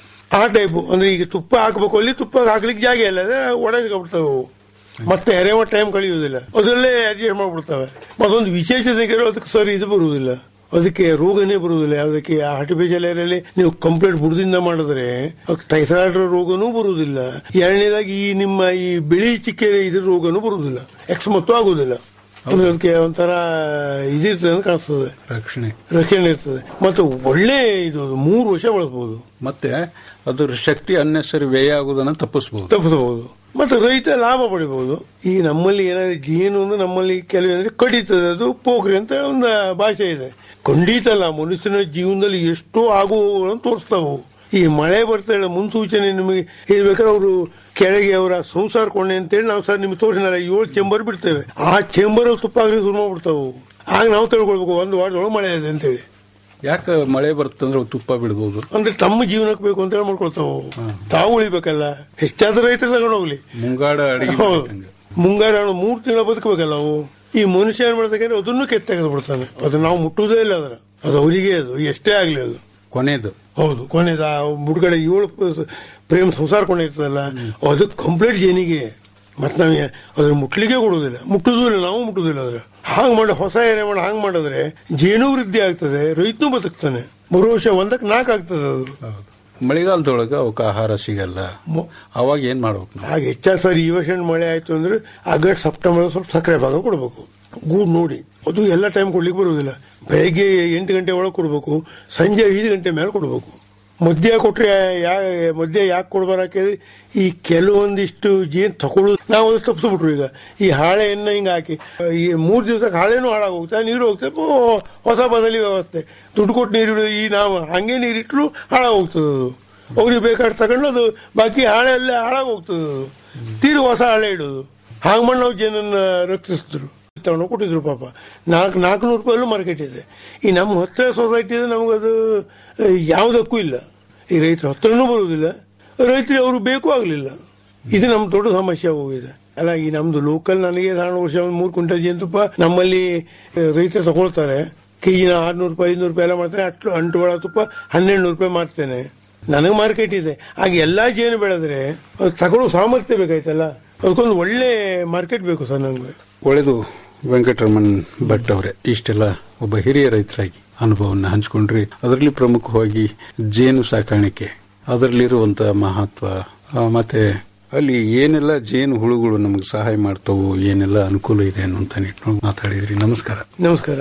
ಆ ಟೈಪು ಅಂದ್ರೆ ಈಗ ತುಪ್ಪ ಹಾಕ್ಬೇಕು ಅಲ್ಲಿ ತುಪ್ಪ ಹಾಕ್ಲಿಕ್ಕೆ ಜಾಗ ಇಲ್ಲ ಒಡ ಬಿಡ್ತವೆ ಅವು ಮತ್ತೆ ಎರೆ ಟೈಮ್ ಕಳೆಯುವುದಿಲ್ಲ ಅದರಲ್ಲೇ ಅಡ್ಜಸ್ಟ್ ಮಾಡ್ಬಿಡ್ತವೆ ಮತ್ತೊಂದು ವಿಶೇಷತೆ ಕೇಳೋ ಅದಕ್ಕೆ ಸರ್ ಇದು ಬರುವುದಿಲ್ಲ ಅದಕ್ಕೆ ರೋಗನೇ ಬರುವುದಿಲ್ಲ ಯಾವುದಕ್ಕೆ ಆರ್ಟಿಫಿಷಿಯಲ್ ಏರಿಯಲ್ಲಿ ನೀವು ಕಂಪ್ಲೀಟ್ ಬುಡದಿಂದ ಮಾಡಿದ್ರೆ ಟೈಫಾಯ್ಡ್ ರೋಗನೂ ಬರುವುದಿಲ್ಲ ಎರಡನೇದಾಗಿ ಈ ನಿಮ್ಮ ಈ ಬಿಳಿ ಚಿಕ್ಕೆ ಇದ್ರ ರೋಗನೂ ಬರುವುದಿಲ್ಲ ಎಕ್ಸ್ ಮತ್ತು ಆಗುವುದಿಲ್ಲ ಅಂದ್ರೆ ಅದಕ್ಕೆ ಒಂಥರ ಇದಿರ್ತದೆ ಅಂತ ಕಾಣಿಸ್ತದೆ ರಕ್ಷಣೆ ರಕ್ಷಣೆ ಇರ್ತದೆ ಮತ್ತು ಒಳ್ಳೆ ಇದು ಅದು. ಮೂರು ವರ್ಷ ಬಳಸಬಹುದು ಮತ್ತೆ ಅದ್ರ ಶಕ್ತಿ ಅನ್ನೆಸರಿ ವ್ಯಯ ಆಗುದನ್ನ ತಪ್ಪಿಸಬಹುದು ತಪ್ಪಿಸಬಹುದು ಮತ್ತೆ ರೈತ ಲಾಭ ಪಡಿಬಹುದು ಈ ನಮ್ಮಲ್ಲಿ ಏನಾದ್ರೆ ಜೇನು ಅಂದ್ರೆ ನಮ್ಮಲ್ಲಿ ಕೆಲವಂದ್ರೆ ಕಡಿತದೆ ಅದು ಪೋಖ್ರಿ ಅಂತ ಒಂದು ಭಾಷೆ ಇದೆ ಖಂಡಿತ ಅಲ್ಲ ಮನುಷ್ಯನ ಜೀವನದಲ್ಲಿ ಎಷ್ಟೋ ಆಗುವಗಳನ್ನು ತೋರಿಸ್ತಾವು ಈ ಮಳೆ ಬರ್ತಾ ಇಲ್ಲ ಮುನ್ಸೂಚನೆ ನಿಮಗೆ ಹೇಳ್ಬೇಕಾದ್ರೆ ಅವರು ಕೆಳಗೆ ಅವರ ಸಂಸಾರ ಕೊಂಡೆ ಅಂತೇಳಿ ನಾವು ಸರ್ ನಿಮ್ಗೆ ತೋರಿಸಿಲ್ಲ ಏಳು ಚೇಂಬರ್ ಬಿಡ್ತೇವೆ ಆ ಚೇಂಬರ್ ತುಪ್ಪ ಆಗಲಿ ಶುರು ಮಾಡ್ಬಿಡ್ತಾವು ಆಗ ನಾವು ತಿಳ್ಕೊಳ್ಬೇಕು ಒಂದು ವಾರದೊಳಗೆ ಮಳೆ ಇದೆ ಅಂತೇಳಿ ಯಾಕೆ ಮಳೆ ಬರುತ್ತಂದ್ರೆ ಅವು ತುಪ್ಪ ಬಿಡ್ಬೋದು ಅಂದ್ರೆ ತಮ್ಮ ಜೀವನಕ್ಕೆ ಬೇಕು ಅಂತ ಹೇಳಿ ಮಾಡ್ಕೊಳ್ತಾವು ತಾವು ಉಳಿಬೇಕಲ್ಲ ಹೆಚ್ಚಾದ ರೈತರು ತಗೊಂಡು ಹೋಗ್ಲಿ ಮುಂಗಾಡ ಅಡಿಗೆ ಹೌದು ಮಾಡ್ದಂಗೆ. ಮುಂಗಾರು ಹಣ್ಣು ಮೂರು ತಿಂಗಳ ಬದುಕಬೇಕಲ್ಲ ಅವು ಈ ಮನುಷ್ಯ ಏನ್ ಮಾಡ್ತಕ್ಕಂದ್ರೆ ಅದನ್ನು ಕೆತ್ತ ತೆಗೆದು ಬಿಡ್ತಾನೆ ಅದು ನಾವು ಮುಟ್ಟುವುದೇ ಇಲ್ಲ ಅದರ ಅದು ಅವರಿಗೆ ಅದು ಎಷ್ಟೇ ಆಗ್ಲಿ ಅದು ಕೊನೆದು ಹೌದು ಕೊನೆದ ಬುಡ್ಗಡೆ ಏಳು ಪ- ಪ್ರೇಮ ಸಂಸಾರ ಕೊಂಡ ಇರ್ತದಲ್ಲ ಅದು ಕಂಪ್ಲೀಟ್ ಜೇನಿಗೆ ಮತ್ತೆ ನಾವು ಅದ್ರ ಮುಟ್ಲಿಕ್ಕೆ ಕೊಡುವುದಿಲ್ಲ ಮುಟ್ಟುದೂ ಇಲ್ಲ ನಾವು ಮುಟ್ಟುವುದಿಲ್ಲ ಅದ್ರ ಹಾಗೆ ಮಾಡಿ ಹೊಸ ಎರೆ ಮಾಡಿ ಹಾಗೆ ಮಾಡಿದ್ರೆ ಜೇನು ವೃದ್ಧಿ ಆಗ್ತದೆ ರೈತನು ಬದುಕ್ತಾನೆ ಮೂರು ವರ್ಷ ಒಂದಕ್ಕೆ ನಾಲ್ಕು ಆಗ್ತದೆ ಅದು ಹೌದು ಮಳೆಗಾಲದೊಳಗೆ ಅವಕ್ಕೆ ಆಹಾರ ಸಿಗಲ್ಲ ಮೊ- ಅವಾಗ ಏನ್ ಮಾಡ್ಬೇಕು ನಾವು? ಹಾಗೆ ಹೆಚ್ಚಾಗಿ ಸರ್ ಈ ವರ್ಷ ಮಳೆ ಆಯ್ತು ಅಂದ್ರೆ ಆಗಸ್ಟ್ ಸೆಪ್ಟೆಂಬರ್ ಸ್ವಲ್ಪ ಸಕ್ಕರೆ ಭಾಗ ಕೊಡಬೇಕು ಗೂಡು ನೋಡಿ ಅದು ಎಲ್ಲ ಟೈಮ್ ಕೊಡ್ಲಿಕ್ಕೆ ಬರುವುದಿಲ್ಲ ಬೆಳಗ್ಗೆ ಎಂಟು ಗಂಟೆ ಒಳಗೆ ಕೊಡಬೇಕು ಸಂಜೆ ಐದು ಗಂಟೆ ಮೇಲೆ ಕೊಡಬೇಕು ಮಧ್ಯ ಕೊಟ್ರೆ ಯಾ ಮಧ್ಯ ಯಾಕೆ ಕೊಡ್ಬಾರಕ್ಕೆ ಈ ಕೆಲವೊಂದಿಷ್ಟು ಜೇನು ತಗೊಳ್ಳೋದು ನಾವು ಅದು ತಪ್ಪಿಸ್ಬಿಟ್ರು ಈಗ ಈ ಹಾಳೆಯನ್ನ ಹಿಂಗೆ ಹಾಕಿ ಈ ಮೂರು ದಿವಸಕ್ಕೆ ಹಾಳೆನೂ ಹಾಳಾಗೋಗುತ್ತೆ ನೀರು ಹೋಗ್ತದೆ ಓ, ಹೊಸ ಬದಲಿ ವ್ಯವಸ್ಥೆ ದುಡ್ಡು ಕೊಟ್ಟು ನೀರು ಇಡು ಈ ನಾವು ಹಂಗೆ ನೀರಿಟ್ರು ಹಾಳಾಗೋಗ್ತದೆ ಅದು ಅವ್ರಿಗೆ ಬೇಕಾದ್ರೆ ತಗೊಂಡು ಅದು ಬಾಕಿ ಹಾಳೆ ಅಲ್ಲೇ ಹಾಳಾಗಿ ಹೋಗ್ತದೆ ಅದು ತೀರು ಹೊಸ ಹಾಳೆ ಇಡೋದು ಹಾಗೆ ಮಾಡಿ ನಾವು ಜನನ್ನ ರಕ್ಷಿಸಿದ್ರು ತಗೊಂಡು ಕೊಟ್ಟಿದ್ರು ಪಾಪ ನಾಲ್ಕು ನಾಲ್ಕುನೂರು ರೂಪಾಯಲ್ಲೂ ಮಾರ್ಕೆಟ್ ಇದೆ ಈ ನಮ್ಮ ಹತ್ತಿರ ಸೊಸೈಟಿ ಇದೆ ನಮಗದು ಯಾವುದಕ್ಕೂ ಇಲ್ಲ ಈ ರೈತರ ಹತ್ರನೂ ಬರುವುದಿಲ್ಲ ರೈತರಿಗೆ ಅವರು ಬೇಕು ಆಗಲಿಲ್ಲ ಇದು ನಮ್ಮ ದೊಡ್ಡ ಸಮಸ್ಯೆ ಹೋಗಿದೆ ಅಲ್ಲ ಈ ನಮ್ದು ಲೋಕಲ್ ನನಗೆ ಸಾಧಾರಣ ವರ್ಷ ಒಂದು ಮೂರು ಕ್ವಿಂಟಲ್ ಜೇನುತುಪ್ಪ ನಮ್ಮಲ್ಲಿ ರೈತರು ತಗೊಳ್ತಾರೆ ಕೆಜಿನ ಆರ್ನೂರು ರೂಪಾಯಿ ಐನೂರು ರೂಪಾಯಿ ಎಲ್ಲ ಮಾಡ್ತಾರೆ ಅಷ್ಟು ಅಂಟು ಒಳ ತುಪ್ಪ ಹನ್ನೆರಡು ನೂರು ರೂಪಾಯಿ ಮಾರ್ತೇನೆ ನನಗೆ ಮಾರ್ಕೆಟ್ ಇದೆ ಆಗ ಎಲ್ಲಾ ಜೇನು ಬೆಳೆದ್ರೆ ಅದು ತಗೊಳ್ಳೋ ಸಾಮರ್ಥ್ಯ ಬೇಕಾಯ್ತಲ್ಲ ಅದಕ್ಕೊಂದು ಒಳ್ಳೆ ಮಾರ್ಕೆಟ್ ಬೇಕು ಸರ್ ನಂಗೆ ಒಳ್ಳೆದು ವೆಂಕಟರಮಣ್ ಭಟ್ ಅವರೇ ಇಷ್ಟೆಲ್ಲ ಒಬ್ಬ ಹಿರಿಯ ರೈತರಾಗಿ ಅನುಭವವನ್ನು ಹಂಚಿಕೊಂಡ್ರಿ ಅದರಲ್ಲಿ ಪ್ರಮುಖವಾಗಿ ಜೇನು ಸಾಕಾಣಿಕೆ ಅದರಲ್ಲಿರುವಂತಹ ಮಹತ್ವ ಆ, ಮತ್ತೆ ಅಲ್ಲಿ ಏನೆಲ್ಲ ಜೇನು ಹುಳುಗಳು ನಮಗೆ ಸಹಾಯ ಮಾಡ್ತಾವು ಏನೆಲ್ಲ ಅನುಕೂಲ ಇದೆ ಅನ್ನುವಂತ ನಿಟ್ಟಿನೊಳಗೆ ಮಾತಾಡಿದ್ರಿ ನಮಸ್ಕಾರ ನಮಸ್ಕಾರ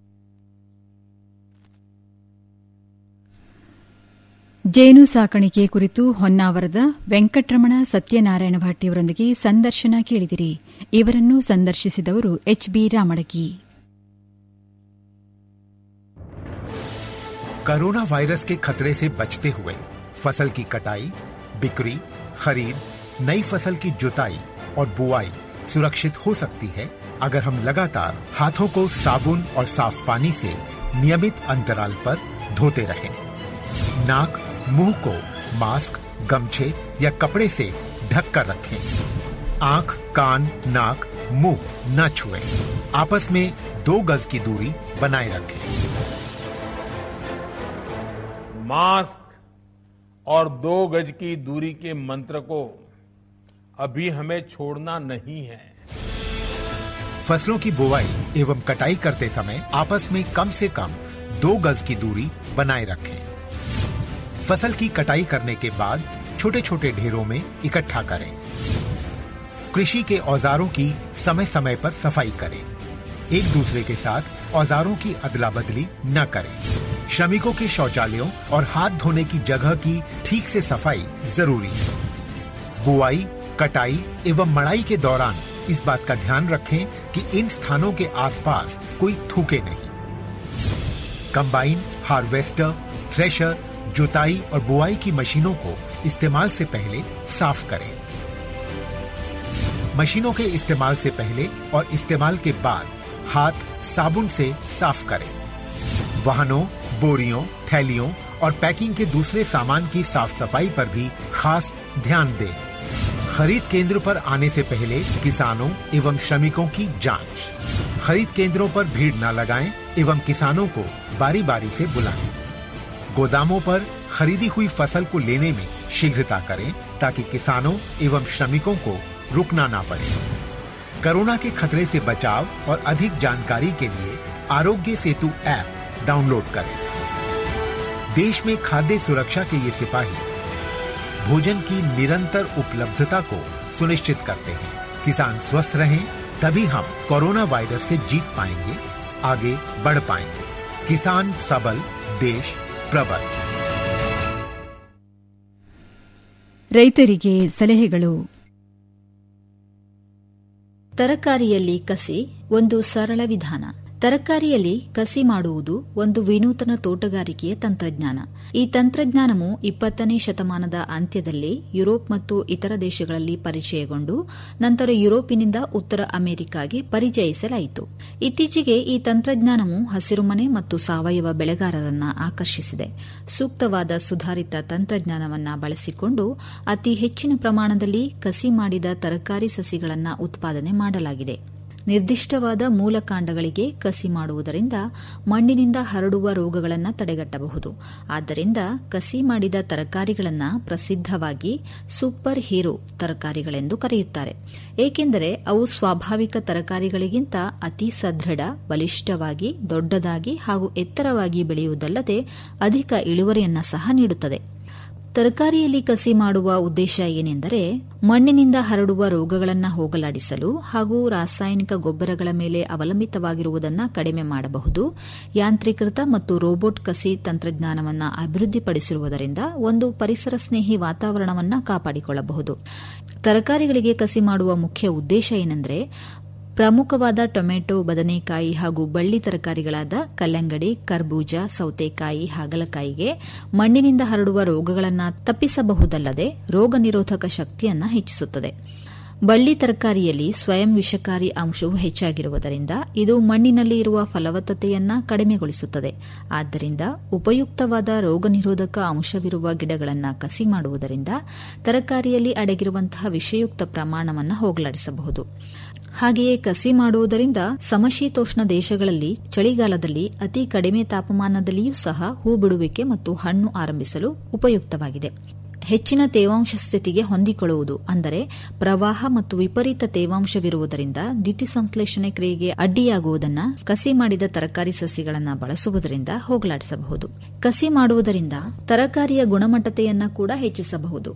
ಜೇನು ಸಾಕಾಣಿಕೆ ಕುರಿತು ಹೊನ್ನಾವರದ ವೆಂಕಟರಮಣ ಸತ್ಯನಾರಾಯಣ ಭಟ್ಟಿಯವರೊಂದಿಗೆ ಸಂದರ್ಶನ ಕೇಳಿದಿರಿ ಇವರನ್ನು ಸಂದರ್ಶಿಸಿದವರು ಎಚ್ಬಿ ರಾಮಡಗಿ कोरोना वायरस के खतरे से बचते हुए फसल की कटाई बिक्री खरीद नई फसल की जुताई और बुआई सुरक्षित हो सकती है अगर हम लगातार हाथों को साबुन और साफ पानी से नियमित अंतराल पर धोते रहें। नाक मुंह को मास्क गमछे या कपड़े से ढक कर रखें आंख कान नाक मुंह न छुएं। आपस में दो गज की दूरी बनाए रखें मास्क और दो गज की दूरी के मंत्र को अभी हमें छोड़ना नहीं है फसलों की बुवाई एवं कटाई करते समय आपस में कम से कम दो गज की दूरी बनाए रखें फसल की कटाई करने के बाद छोटे छोटे ढेरों में इकट्ठा करें कृषि के औजारों की समय समय पर सफाई करें एक दूसरे के साथ औजारों की अदला बदली न करें श्रमिकों के शौचालयों और हाथ धोने की जगह की ठीक से सफाई जरूरी है बुआई कटाई एवं मड़ाई के दौरान इस बात का ध्यान रखें कि इन स्थानों के आसपास कोई थूके नहीं कंबाइन हार्वेस्टर थ्रेशर जुताई और बुआई की मशीनों को इस्तेमाल से पहले साफ करें मशीनों के इस्तेमाल से पहले और इस्तेमाल के बाद हाथ साबुन से साफ करें वाहनों बोरियों थैलियों और पैकिंग के दूसरे सामान की साफ सफाई पर भी खास ध्यान दें खरीद केंद्र पर आने से पहले किसानों एवं श्रमिकों की जांच खरीद केंद्रों पर भीड़ न लगाएं एवं किसानों को बारी बारी से बुलाएं गोदामों पर खरीदी हुई फसल को लेने में शीघ्रता करें ताकि किसानों एवं श्रमिकों को रुकना ना पड़े कोरोना के खतरे से बचाव और अधिक जानकारी के लिए आरोग्य सेतु ऐप डाउनलोड करें देश में खाद्य सुरक्षा के ये सिपाही भोजन की निरंतर उपलब्धता को सुनिश्चित करते हैं किसान स्वस्थ रहें तभी हम कोरोना वायरस से जीत पाएंगे आगे बढ़ पाएंगे किसान सबल देश प्रबल ರೈತರಿಗೆ ಸಲಹೆಗಳು ತರಕಾರಿಯಲ್ಲಿ ಕಸಿ ಒಂದು ಸರಳ ವಿಧಾನ ತರಕಾರಿಯಲ್ಲಿ ಕಸಿ ಮಾಡುವುದು ಒಂದು ವಿನೂತನ ತೋಟಗಾರಿಕೆಯ ತಂತ್ರಜ್ಞಾನ ಈ ತಂತ್ರಜ್ಞಾನವು ಇಪ್ಪತ್ತನೇ ಶತಮಾನದ ಅಂತ್ಯದಲ್ಲಿ ಯುರೋಪ್ ಮತ್ತು ಇತರ ದೇಶಗಳಲ್ಲಿ ಪರಿಚಯಗೊಂಡು ನಂತರ ಯುರೋಪಿನಿಂದ ಉತ್ತರ ಅಮೆರಿಕಾಗೆ ಪರಿಚಯಿಸಲಾಯಿತು ಇತ್ತೀಚೆಗೆ ಈ ತಂತ್ರಜ್ಞಾನವು ಹಸಿರುಮನೆ ಮತ್ತು ಸಾವಯವ ಬೆಳೆಗಾರರನ್ನ ಆಕರ್ಷಿಸಿದೆ ಸೂಕ್ತವಾದ ಸುಧಾರಿತ ತಂತ್ರಜ್ಞಾನವನ್ನು ಬಳಸಿಕೊಂಡು ಅತಿ ಹೆಚ್ಚಿನ ಪ್ರಮಾಣದಲ್ಲಿ ಕಸಿ ಮಾಡಿದ ತರಕಾರಿ ಸಸಿಗಳನ್ನು ಉತ್ಪಾದನೆ ಮಾಡಲಾಗಿದೆ ನಿರ್ದಿಷ್ಟವಾದ ಮೂಲಕಾಂಡಗಳಿಗೆ ಕಸಿ ಮಾಡುವುದರಿಂದ ಮಣ್ಣಿನಿಂದ ಹರಡುವ ರೋಗಗಳನ್ನು ತಡೆಗಟ್ಟಬಹುದು ಆದ್ದರಿಂದ ಕಸಿ ಮಾಡಿದ ತರಕಾರಿಗಳನ್ನು ಪ್ರಸಿದ್ಧವಾಗಿ ಸೂಪರ್ ಹೀರೋ ತರಕಾರಿಗಳೆಂದು ಕರೆಯುತ್ತಾರೆ ಏಕೆಂದರೆ ಅವು ಸ್ವಾಭಾವಿಕ ತರಕಾರಿಗಳಿಗಿಂತ ಅತಿ ಸದೃಢ ಬಲಿಷ್ಠವಾಗಿ ದೊಡ್ಡದಾಗಿ ಹಾಗೂ ಎತ್ತರವಾಗಿ ಬೆಳೆಯುವುದಲ್ಲದೆ ಅಧಿಕ ಇಳುವರಿಯನ್ನು ಸಹ ನೀಡುತ್ತದೆ ತರಕಾರಿಯಲ್ಲಿ ಕಸಿ ಮಾಡುವ ಉದ್ದೇಶ ಏನೆಂದರೆ ಮಣ್ಣಿನಿಂದ ಹರಡುವ ರೋಗಗಳನ್ನು ಹೋಗಲಾಡಿಸಲು ಹಾಗೂ ರಾಸಾಯನಿಕ ಗೊಬ್ಬರಗಳ ಮೇಲೆ ಅವಲಂಬಿತವಾಗಿರುವುದನ್ನು ಕಡಿಮೆ ಮಾಡಬಹುದು ಯಾಂತ್ರೀಕೃತ ಮತ್ತು ರೋಬೋಟ್ ಕಸಿ ತಂತ್ರಜ್ಞಾನವನ್ನು ಅಭಿವೃದ್ಧಿಪಡಿಸಿರುವುದರಿಂದ ಒಂದು ಪರಿಸರ ಸ್ನೇಹಿ ವಾತಾವರಣವನ್ನು ಕಾಪಾಡಿಕೊಳ್ಳಬಹುದು ತರಕಾರಿಗಳಿಗೆ ಕಸಿ ಮಾಡುವ ಮುಖ್ಯ ಉದ್ದೇಶ ಏನೆಂದರೆ ಪ್ರಮುಖವಾದ ಟೊಮೆಟೊ ಬದನೆಕಾಯಿ ಹಾಗೂ ಬಳ್ಳಿ ತರಕಾರಿಗಳಾದ ಕಲ್ಲಂಗಡಿ ಕರ್ಬೂಜ ಸೌತೆಕಾಯಿ ಹಾಗಲಕಾಯಿಗೆ ಮಣ್ಣಿನಿಂದ ಹರಡುವ ರೋಗಗಳನ್ನು ತಪ್ಪಿಸಬಹುದಲ್ಲದೆ ರೋಗ ನಿರೋಧಕ ಶಕ್ತಿಯನ್ನು ಹೆಚ್ಚಿಸುತ್ತದೆ ಬಳ್ಳಿ ತರಕಾರಿಯಲ್ಲಿ ಸ್ವಯಂ ವಿಷಕಾರಿ ಅಂಶವು ಹೆಚ್ಚಾಗಿರುವುದರಿಂದ ಇದು ಮಣ್ಣಿನಲ್ಲಿ ಇರುವ ಫಲವತ್ತತೆಯನ್ನ ಕಡಿಮೆಗೊಳಿಸುತ್ತದೆ ಆದ್ದರಿಂದ ಉಪಯುಕ್ತವಾದ ರೋಗ ನಿರೋಧಕ ಅಂಶವಿರುವ ಗಿಡಗಳನ್ನು ಕಸಿ ಮಾಡುವುದರಿಂದ ತರಕಾರಿಯಲ್ಲಿ ಅಡಗಿರುವಂತಹ ವಿಷಯುಕ್ತ ಪ್ರಮಾಣವನ್ನು ಹೋಗಲಾಡಿಸಬಹುದು ಹಾಗೆಯೇ ಕಸಿ ಮಾಡುವುದರಿಂದ ಸಮಶೀತೋಷ್ಣ ದೇಶಗಳಲ್ಲಿ ಚಳಿಗಾಲದಲ್ಲಿ ಅತಿ ಕಡಿಮೆ ತಾಪಮಾನದಲ್ಲಿಯೂ ಸಹ ಹೂ ಬಿಡುವಿಕೆ ಮತ್ತು ಹಣ್ಣು ಆರಂಭಿಸಲು ಉಪಯುಕ್ತವಾಗಿದೆ ಹೆಚ್ಚಿನ ತೇವಾಂಶ ಸ್ಥಿತಿಗೆ ಹೊಂದಿಕೊಳ್ಳುವುದು ಅಂದರೆ ಪ್ರವಾಹ ಮತ್ತು ವಿಪರೀತ ತೇವಾಂಶವಿರುವುದರಿಂದ ದ್ಯುತಿಸಂಶ್ಲೇಷಣೆ ಕ್ರಿಯೆಗೆ ಅಡ್ಡಿಯಾಗುವುದನ್ನು ಕಸಿ ಮಾಡಿದ ತರಕಾರಿ ಸಸಿಗಳನ್ನು ಬಳಸುವುದರಿಂದ ಹೋಗಲಾಡಿಸಬಹುದು ಕಸಿ ಮಾಡುವುದರಿಂದ ತರಕಾರಿಯ ಗುಣಮಟ್ಟತೆಯನ್ನು ಕೂಡ ಹೆಚ್ಚಿಸಬಹುದು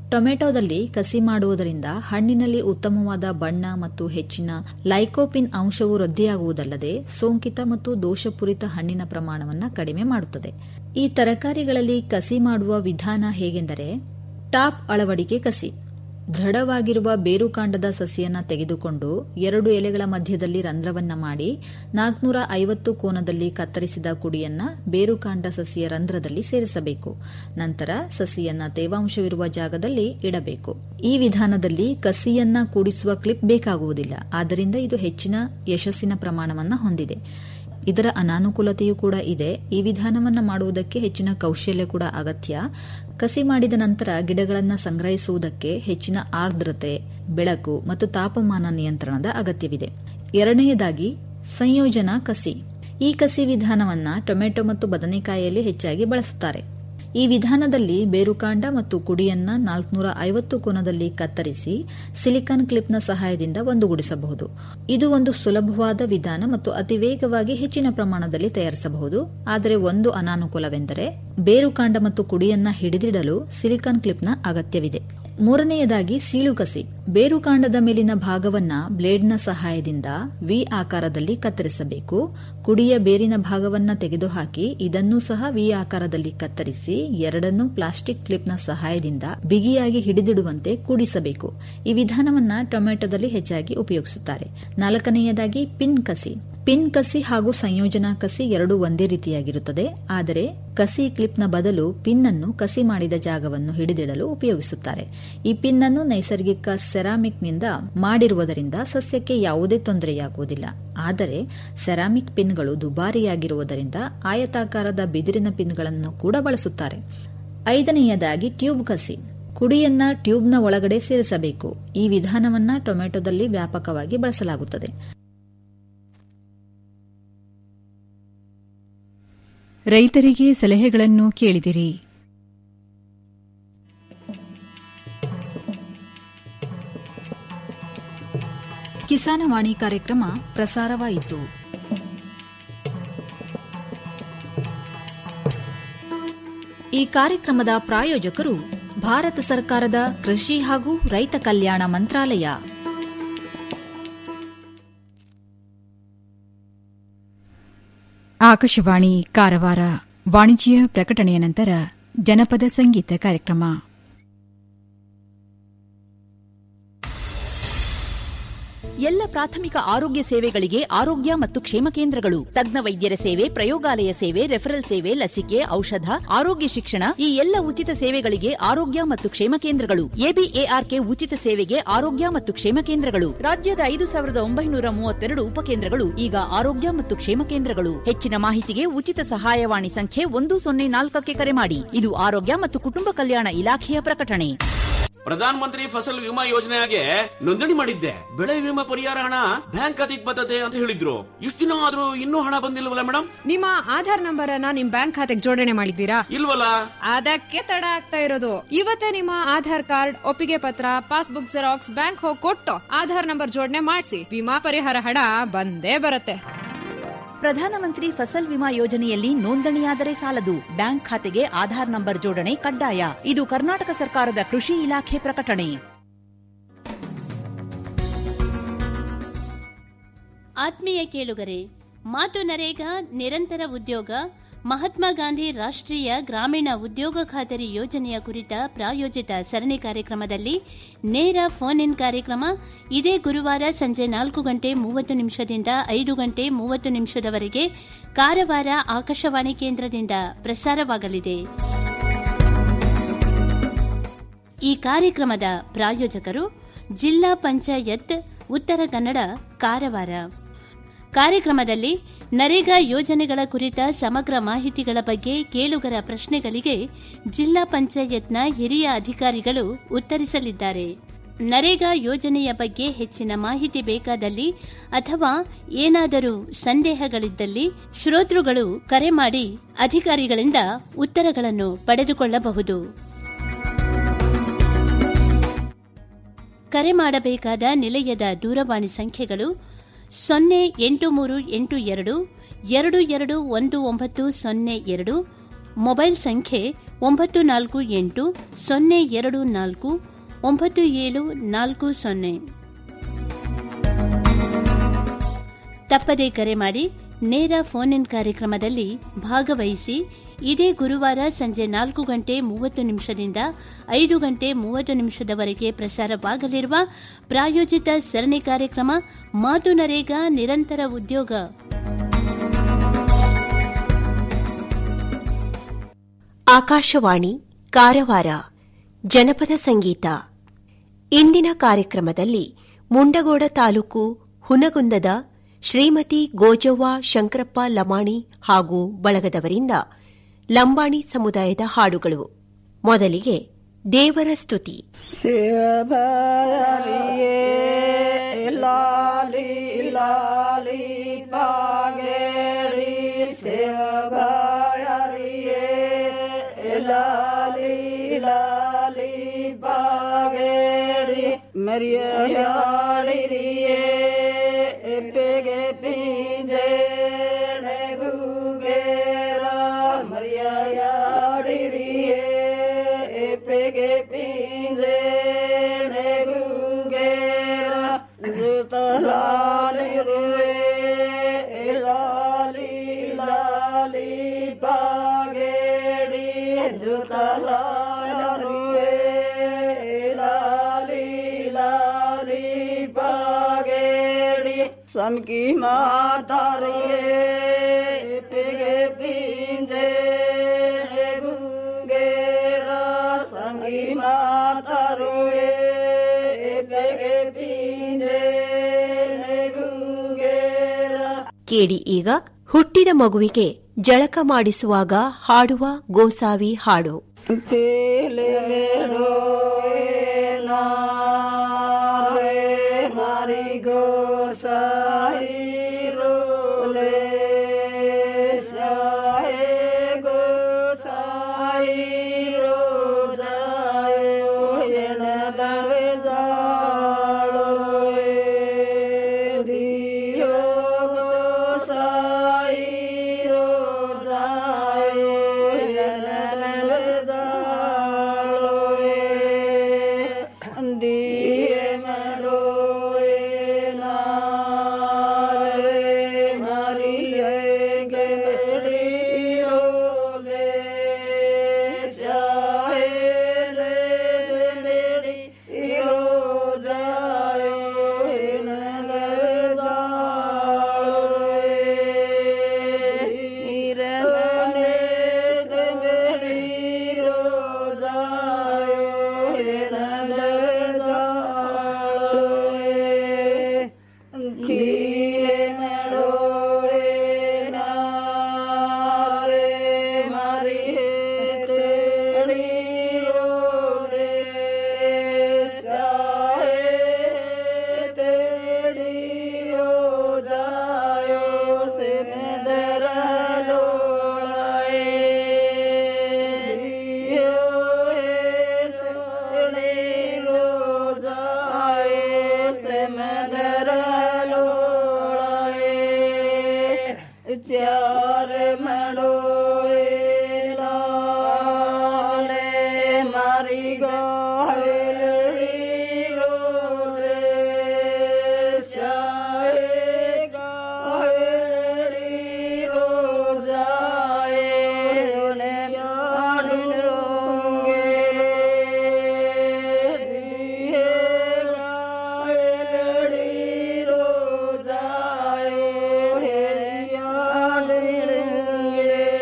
ಟೊಮೆಟೊದಲ್ಲಿ ಕಸಿ ಮಾಡುವುದರಿಂದ ಹಣ್ಣಿನಲ್ಲಿ ಉತ್ತಮವಾದ ಬಣ್ಣ ಮತ್ತು ಹೆಚ್ಚಿನ ಲೈಕೋಪಿನ್ ಅಂಶವು ವೃದ್ಧಿಯಾಗುವುದಲ್ಲದೆ ಸೋಂಕಿತ ಮತ್ತು ದೋಷಪೂರಿತ ಹಣ್ಣಿನ ಪ್ರಮಾಣವನ್ನು ಕಡಿಮೆ ಮಾಡುತ್ತದೆ ಈ ತರಕಾರಿಗಳಲ್ಲಿ ಕಸಿ ಮಾಡುವ ವಿಧಾನ ಹೇಗೆಂದರೆ ಟಾಪ್ ಅಳವಡಿಕೆ ಕಸಿ ದೃಢವಾಗಿರುವ ಬೇರುಕಾಂಡದ ಸಸಿಯನ್ನ ತೆಗೆದುಕೊಂಡು ಎರಡು ಎಲೆಗಳ ಮಧ್ಯದಲ್ಲಿ ರಂಧ್ರವನ್ನ ಮಾಡಿ ನಾಲ್ಕನೂರ ಐವತ್ತು ಕೋನದಲ್ಲಿ ಕತ್ತರಿಸಿದ ಕುಡಿಯನ್ನ ಬೇರುಕಾಂಡ ಸಸಿಯ ರಂಧ್ರದಲ್ಲಿ ಸೇರಿಸಬೇಕು ನಂತರ ಸಸಿಯನ್ನ ತೇವಾಂಶವಿರುವ ಜಾಗದಲ್ಲಿ ಇಡಬೇಕು ಈ ವಿಧಾನದಲ್ಲಿ ಕಸಿಯನ್ನ ಕೂಡಿಸುವ ಕ್ಲಿಪ್ ಬೇಕಾಗುವುದಿಲ್ಲ ಆದ್ದರಿಂದ ಇದು ಹೆಚ್ಚಿನ ಯಶಸ್ಸಿನ ಪ್ರಮಾಣವನ್ನ ಹೊಂದಿದೆ ಇದರ ಅನಾನುಕೂಲತೆಯೂ ಕೂಡ ಇದೆ ಈ ವಿಧಾನವನ್ನು ಮಾಡುವುದಕ್ಕೆ ಹೆಚ್ಚಿನ ಕೌಶಲ್ಯ ಕೂಡ ಅಗತ್ಯ ಕಸಿ ಮಾಡಿದ ನಂತರ ಗಿಡಗಳನ್ನು ಸಂಗ್ರಹಿಸುವುದಕ್ಕೆ ಹೆಚ್ಚಿನ ಆರ್ದ್ರತೆ ಬೆಳಕು ಮತ್ತು ತಾಪಮಾನ ನಿಯಂತ್ರಣದ ಅಗತ್ಯವಿದೆ ಎರಡನೆಯದಾಗಿ ಸಂಯೋಜನಾ ಕಸಿ ಈ ಕಸಿ ವಿಧಾನವನ್ನ ಟೊಮೆಟೊ ಮತ್ತು ಬದನೆಕಾಯಿಯಲ್ಲಿ ಹೆಚ್ಚಾಗಿ ಬಳಸುತ್ತಾರೆ ಈ ವಿಧಾನದಲ್ಲಿ ಬೇರುಕಾಂಡ ಮತ್ತು ಕುಡಿಯನ್ನ ನಾಲ್ಕನೂರ ಐವತ್ತು ಕೋನದಲ್ಲಿ ಕತ್ತರಿಸಿ ಸಿಲಿಕಾನ್ ಕ್ಲಿಪ್ನ ಸಹಾಯದಿಂದ ಒಂದುಗೂಡಿಸಬಹುದು ಇದು ಒಂದು ಸುಲಭವಾದ ವಿಧಾನ ಮತ್ತು ಅತಿ ವೇಗವಾಗಿ ಹೆಚ್ಚಿನ ಪ್ರಮಾಣದಲ್ಲಿ ತಯಾರಿಸಬಹುದು ಆದರೆ ಒಂದು ಅನಾನುಕೂಲವೆಂದರೆ ಬೇರುಕಾಂಡ ಮತ್ತು ಕುಡಿಯನ್ನ ಹಿಡಿದಿಡಲು ಸಿಲಿಕಾನ್ ಕ್ಲಿಪ್ನ ಅಗತ್ಯವಿದೆ ಮೂರನೆಯದಾಗಿ ಸೀಳು ಕಸಿ ಬೇರುಕಾಂಡದ ಮೇಲಿನ ಭಾಗವನ್ನ ಬ್ಲೇಡ್ನ ಸಹಾಯದಿಂದ ವಿ ಆಕಾರದಲ್ಲಿ ಕತ್ತರಿಸಬೇಕು ಕುಡಿಯ ಬೇರಿನ ಭಾಗವನ್ನ ತೆಗೆದುಹಾಕಿ ಇದನ್ನೂ ಸಹ ವಿ ಆಕಾರದಲ್ಲಿ ಕತ್ತರಿಸಿ ಎರಡನ್ನೂ ಪ್ಲಾಸ್ಟಿಕ್ ಕ್ಲಿಪ್ನ ಸಹಾಯದಿಂದ ಬಿಗಿಯಾಗಿ ಹಿಡಿದಿಡುವಂತೆ ಕೂಡಿಸಬೇಕು ಈ ವಿಧಾನವನ್ನ ಟೊಮೆಟೊದಲ್ಲಿ ಹೆಚ್ಚಾಗಿ ಉಪಯೋಗಿಸುತ್ತಾರೆ ನಾಲ್ಕನೆಯದಾಗಿ ಪಿನ್ ಕಸಿ ಪಿನ್ ಕಸಿ ಹಾಗೂ ಸಂಯೋಜನಾ ಕಸಿ ಎರಡೂ ಒಂದೇ ರೀತಿಯಾಗಿರುತ್ತದೆ ಆದರೆ ಕಸಿ ಕ್ಲಿಪ್ನ ಬದಲು ಪಿನ್ ಅನ್ನು ಕಸಿ ಮಾಡಿದ ಜಾಗವನ್ನು ಹಿಡಿದಿಡಲು ಉಪಯೋಗಿಸುತ್ತಾರೆ ಈ ಪಿನ್ ಅನ್ನು ನೈಸರ್ಗಿಕ ಸೆರಾಮಿಕ್ನಿಂದ ಮಾಡಿರುವುದರಿಂದ ಸಸ್ಯಕ್ಕೆ ಯಾವುದೇ ತೊಂದರೆಯಾಗುವುದಿಲ್ಲ ಆದರೆ ಸೆರಾಮಿಕ್ ಪಿನ್ಗಳು ದುಬಾರಿಯಾಗಿರುವುದರಿಂದ ಆಯತಾಕಾರದ ಬಿದಿರಿನ ಪಿನ್ಗಳನ್ನು ಕೂಡ ಬಳಸುತ್ತಾರೆ ಐದನೆಯದಾಗಿ ಟ್ಯೂಬ್ ಕಸಿ ಕುಡಿಯನ್ನ ಟ್ಯೂಬ್ನ ಒಳಗಡೆ ಸೇರಿಸಬೇಕು ಈ ವಿಧಾನವನ್ನ ಟೊಮೆಟೊದಲ್ಲಿ ವ್ಯಾಪಕವಾಗಿ ಬಳಸಲಾಗುತ್ತದೆ ರೈತರಿಗೆ ಸಲಹೆಗಳನ್ನು ಕೇಳಿದಿರಿ ಕಿಸಾನವಾಣಿ ಕಾರ್ಯಕ್ರಮ ಪ್ರಸಾರವಾಯಿತು ಈ ಕಾರ್ಯಕ್ರಮದ ಪ್ರಾಯೋಜಕರು ಭಾರತ ಸರ್ಕಾರದ ಕೃಷಿ ಹಾಗೂ ರೈತ ಕಲ್ಯಾಣ ಮಂತ್ರಾಲಯ ಆಕಾಶವಾಣಿ ಕಾರವಾರ ವಾಣಿಜ್ಯ ಪ್ರಕಟಣೆಯ ನಂತರ ಜನಪದ ಸಂಗೀತ ಕಾರ್ಯಕ್ರಮ ಎಲ್ಲ ಪ್ರಾಥಮಿಕ ಆರೋಗ್ಯ ಸೇವೆಗಳಿಗೆ ಆರೋಗ್ಯ ಮತ್ತು ಕ್ಷೇಮ ಕೇಂದ್ರಗಳು ತಜ್ಞ ವೈದ್ಯರ ಸೇವೆ ಪ್ರಯೋಗಾಲಯ ಸೇವೆ ರೆಫರಲ್ ಸೇವೆ ಲಸಿಕೆ ಔಷಧ ಆರೋಗ್ಯ ಶಿಕ್ಷಣ ಈ ಎಲ್ಲ ಉಚಿತ ಸೇವೆಗಳಿಗೆ ಆರೋಗ್ಯ ಮತ್ತು ಕ್ಷೇಮ ಕೇಂದ್ರಗಳು ಎಬಿಎಆರ್ಕೆ ಉಚಿತ ಸೇವೆಗೆ ಆರೋಗ್ಯ ಮತ್ತು ಕ್ಷೇಮ ಕೇಂದ್ರಗಳು ರಾಜ್ಯದ ಐದು ಸಾವಿರದ ಒಂಬೈನೂರ ಮೂವತ್ತೆರಡು ಉಪಕೇಂದ್ರಗಳು ಈಗ ಆರೋಗ್ಯ ಮತ್ತು ಕ್ಷೇಮ ಕೇಂದ್ರಗಳು ಹೆಚ್ಚಿನ ಮಾಹಿತಿಗೆ ಉಚಿತ ಸಹಾಯವಾಣಿ ಸಂಖ್ಯೆ ಒಂದು ಸೊನ್ನೆ ನಾಲ್ಕಕ್ಕೆ ಕರೆ ಮಾಡಿ ಇದು ಆರೋಗ್ಯ ಮತ್ತು ಕುಟುಂಬ ಕಲ್ಯಾಣ ಇಲಾಖೆಯ ಪ್ರಕಟಣೆ ಪ್ರಧಾನ ಮಂತ್ರಿ ಫಸಲ್ ವಿಮಾ ಯೋಜನೆಗೆ ನೋಂದಣಿ ಮಾಡಿದ್ದೆ ಬೆಳೆ ವಿಮಾ ಪರಿಹಾರ ಹಣ ಬ್ಯಾಂಕ್ ಖಾತೆಗೆ ಬರ್ತದೆ ಅಂತ ಹೇಳಿದ್ರು ಇಷ್ಟು ದಿನ ಆದ್ರೂ ಇನ್ನೂ ಹಣ ಬಂದಿಲ್ವಲ್ಲ ಮೇಡಮ್ ನಿಮ್ಮ ಆಧಾರ್ ನಂಬರ್ ಅನ್ನ ನಿಮ್ ಬ್ಯಾಂಕ್ ಖಾತೆಗೆ ಜೋಡಣೆ ಮಾಡಿದ್ದೀರಾ ಇಲ್ವಲ್ಲ ಅದಕ್ಕೆ ತಡ ಆಗ್ತಾ ಇರೋದು ಇವತ್ತೇ ನಿಮ್ಮ ಆಧಾರ್ ಕಾರ್ಡ್ ಒಪ್ಪಿಗೆ ಪತ್ರ ಪಾಸ್ಬುಕ್ ಜೆರಾಕ್ಸ್ ಬ್ಯಾಂಕ್ ಹೋಗಿ ಕೊಟ್ಟು ಆಧಾರ್ ನಂಬರ್ ಜೋಡಣೆ ಮಾಡಿಸಿ ವಿಮಾ ಪರಿಹಾರ ಹಣ ಬಂದೇ ಬರುತ್ತೆ ಪ್ರಧಾನಮಂತ್ರಿ ಫಸಲ್ ವಿಮಾ ಯೋಜನೆಯಲ್ಲಿ ನೋಂದಣಿಯಾದರೆ ಸಾಲದು ಬ್ಯಾಂಕ್ ಖಾತೆಗೆ ಆಧಾರ್ ನಂಬರ್ ಜೋಡಣೆ ಕಡ್ಡಾಯ ಇದು ಕರ್ನಾಟಕ ಸರ್ಕಾರದ ಕೃಷಿ ಇಲಾಖೆ ಪ್ರಕಟಣೆ ಆತ್ಮೀಯ ಕೇಳುಗರೆ ಮಾತು ನರೇಗಾ ನಿರಂತರ ಉದ್ಯೋಗ ಮಹಾತ್ಮ ಗಾಂಧಿ ರಾಷ್ಟ್ರೀಯ ಗ್ರಾಮೀಣ ಉದ್ಯೋಗ ಖಾತರಿ ಯೋಜನೆಯ ಕುರಿತ ಪ್ರಾಯೋಜಿತ ಸರಣಿ ಕಾರ್ಯಕ್ರಮದಲ್ಲಿ ನೇರ ಫೋನ್ ಇನ್ ಕಾರ್ಯಕ್ರಮ ಇದೇ ಗುರುವಾರ ಸಂಜೆ ನಾಲ್ಕು ಗಂಟೆ ಮೂವತ್ತು ನಿಮಿಷದಿಂದ ಐದು ಗಂಟೆ ಮೂವತ್ತು ನಿಮಿಷದವರೆಗೆ ಕಾರವಾರ ಆಕಾಶವಾಣಿ ಕೇಂದ್ರದಿಂದ ಪ್ರಸಾರವಾಗಲಿದೆ ಈ ಕಾರ್ಯಕ್ರಮದ ಪ್ರಾಯೋಜಕರು ಜಿಲ್ಲಾ ಪಂಚಾಯತ್ ಉತ್ತರ ಕನ್ನಡ ಕಾರವಾರ ಕಾರ್ಯಕ್ರಮದಲ್ಲಿ ನರೇಗಾ ಯೋಜನೆಗಳ ಕುರಿತ ಸಮಗ್ರ ಮಾಹಿತಿಗಳ ಬಗ್ಗೆ ಕೇಳುಗರ ಪ್ರಶ್ನೆಗಳಿಗೆ ಜಿಲ್ಲಾ ಪಂಚಾಯತ್ನ ಹಿರಿಯ ಅಧಿಕಾರಿಗಳು ಉತ್ತರಿಸಲಿದ್ದಾರೆ ನರೇಗಾ ಯೋಜನೆಯ ಬಗ್ಗೆ ಹೆಚ್ಚಿನ ಮಾಹಿತಿ ಬೇಕಾದಲ್ಲಿ ಅಥವಾ ಏನಾದರೂ ಸಂದೇಹಗಳಿದ್ದಲ್ಲಿ ಶ್ರೋತೃಗಳು ಕರೆ ಮಾಡಿ ಅಧಿಕಾರಿಗಳಿಂದ ಉತ್ತರಗಳನ್ನು ಪಡೆದುಕೊಳ್ಳಬಹುದು ಕರೆ ಮಾಡಬೇಕಾದ ನಿಲಯದ ದೂರವಾಣಿ ಸಂಖ್ಯೆಗಳು ಸೊನ್ನೆ ಎಂಟು ಮೂರು ಎಂಟು ಎರಡು ಎರಡು ಎರಡು ಒಂದು ಒಂಬತ್ತು ಸೊನ್ನೆ ಎರಡು ಮೊಬೈಲ್ ಸಂಖ್ಯೆ ಒಂಬತ್ತು ನಾಲ್ಕು ಎಂಟು ಸೊನ್ನೆ ಎರಡು ನಾಲ್ಕು ಒಂಬತ್ತು ಏಳು ನಾಲ್ಕು ಸೊನ್ನೆ ತಪ್ಪದೇ ಕರೆ ಮಾಡಿ ನೇರ ಫೋನ್ ಇನ್ ಕಾರ್ಯಕ್ರಮದಲ್ಲಿ ಭಾಗವಹಿಸಿ ಇದೇ ಗುರುವಾರ ಸಂಜೆ ನಾಲ್ಕು ಗಂಟೆ ಮೂವತ್ತು ನಿಮಿಷದಿಂದ ಐದು ಗಂಟೆ ಮೂವತ್ತು ನಿಮಿಷದವರೆಗೆ ಪ್ರಸಾರವಾಗಲಿರುವ ಪ್ರಾಯೋಜಿತ ಸರಣಿ ಕಾರ್ಯಕ್ರಮ ಮಾತು ನರೇಗಾ ನಿರಂತರ ಉದ್ಯೋಗ ಆಕಾಶವಾಣಿ ಕಾರವಾರ ಜನಪದ ಸಂಗೀತ ಇಂದಿನ ಕಾರ್ಯಕ್ರಮದಲ್ಲಿ ಮುಂಡಗೋಡ ತಾಲೂಕು ಹುನಗುಂದದ ಶ್ರೀಮತಿ ಗೋಜವ್ವ ಶಂಕರಪ್ಪ ಲಮಾಣಿ ಹಾಗೂ ಬಳಗದವರಿಂದ ಲಂಬಾಣಿ ಸಮುದಾಯದ ಹಾಡುಗಳು ಮೊದಲಿಗೆ ದೇವರ ಸ್ತುತಿ ಲಾಲಿ ಲಾಲಿ ಪಾಗೇರಿ ಸೇವಗಾಯರಿಯೇ ಲಾಲಿ ಲಾಲಿ ಪಾಗೇರಿ ಮರಿಯಾಡಿರಿಯೇ ಎಪ್ಪೆಗೆ ಪಿಂಜೆ ಗೂಗೇರ ಮರಿಯಾಡಿರಿಯೇ ಎಪ್ಪೆಗೆ ಪಿಂಜೆ ಗೂಗೇರ ಜುತಲಾಲಿರುವೆ ಲಾಲಿ ಲಾಲಿ ಬಾಗೇಡಿ ಜುತಲಾಲಿರುವೆ ಲಾಲಿ ಲಾಲಿ ಬಾಗೇಡಿ ಸಮಕಿ ಮಾತಾರುವೆ ಪಿಗೆ ಪಿಂಜೆ ಗುಂಗೇರ ಸಂಗಿ ಮಾತಾರುವೆ ಪಿಗೆ ಪಿಂಜೆ ಗುಂಗೇರ ಕೇಳಿ ಈಗ ಹುಟ್ಟಿದ ಮಗುವಿಗೆ ಜಳಕ ಮಾಡಿಸುವಾಗ ಹಾಡುವ ಗೋಸಾವಿ ಹಾಡು Pelero nare mari gosai role sai gosai rodayo yenadave dalo diyo gosai rodayo yenadave चार मड़ोए लारे मारी गाहलड़ी रोले चाहे गाहलड़ी रो जाए उन्हें याद रोगे दिए गाहलड़ी रो जाए याद रोगे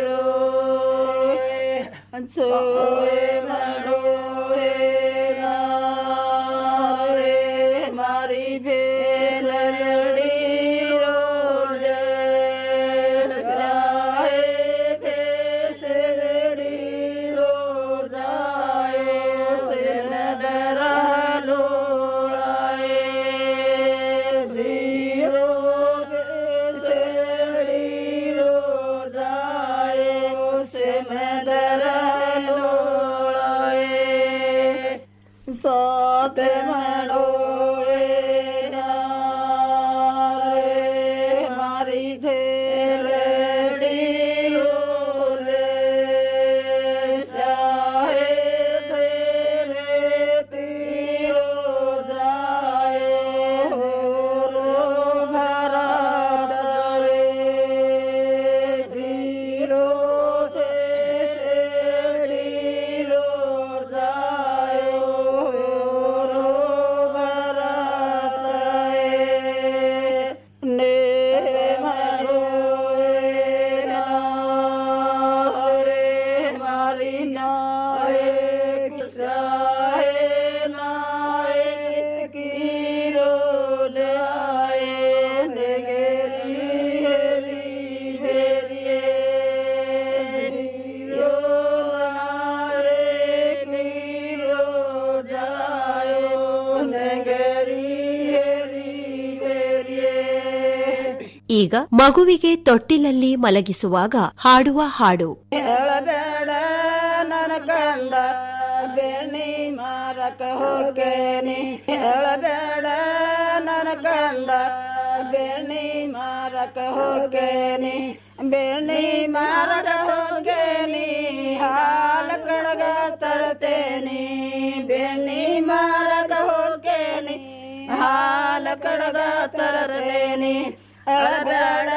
ಈಗ ಮಗುವಿಗೆ ತೊಟ್ಟಿಲಲ್ಲಿ ಮಲಗಿಸುವಾಗ ಹಾಡುವ ಹಾಡು ಹೇಳಬೇಡ ನನ್ನ ಕಂಡ ಬೆಣ್ಣಿ ಮಾರಕ ಹೋಗೇನಿ ಹೇಳಬೇಡ ನನ್ನ ಕಂಡ ಬೆಣ್ಣಿ ಮಾರಕ ಹೋಗೇನಿ ಬೆಣ್ಣಿ ಮಾರಕ ಹೋಗೇನಿ ಹಾಲ ಕಡಗ ತರ್ತೇನಿ ಬೆಣ್ಣಿ ಮಾರಕ ಹೋಗೇನಿ ಹಾಲ ಕಡಗ ತರ್ತೇನಿ ಹೇಳಬೇಡ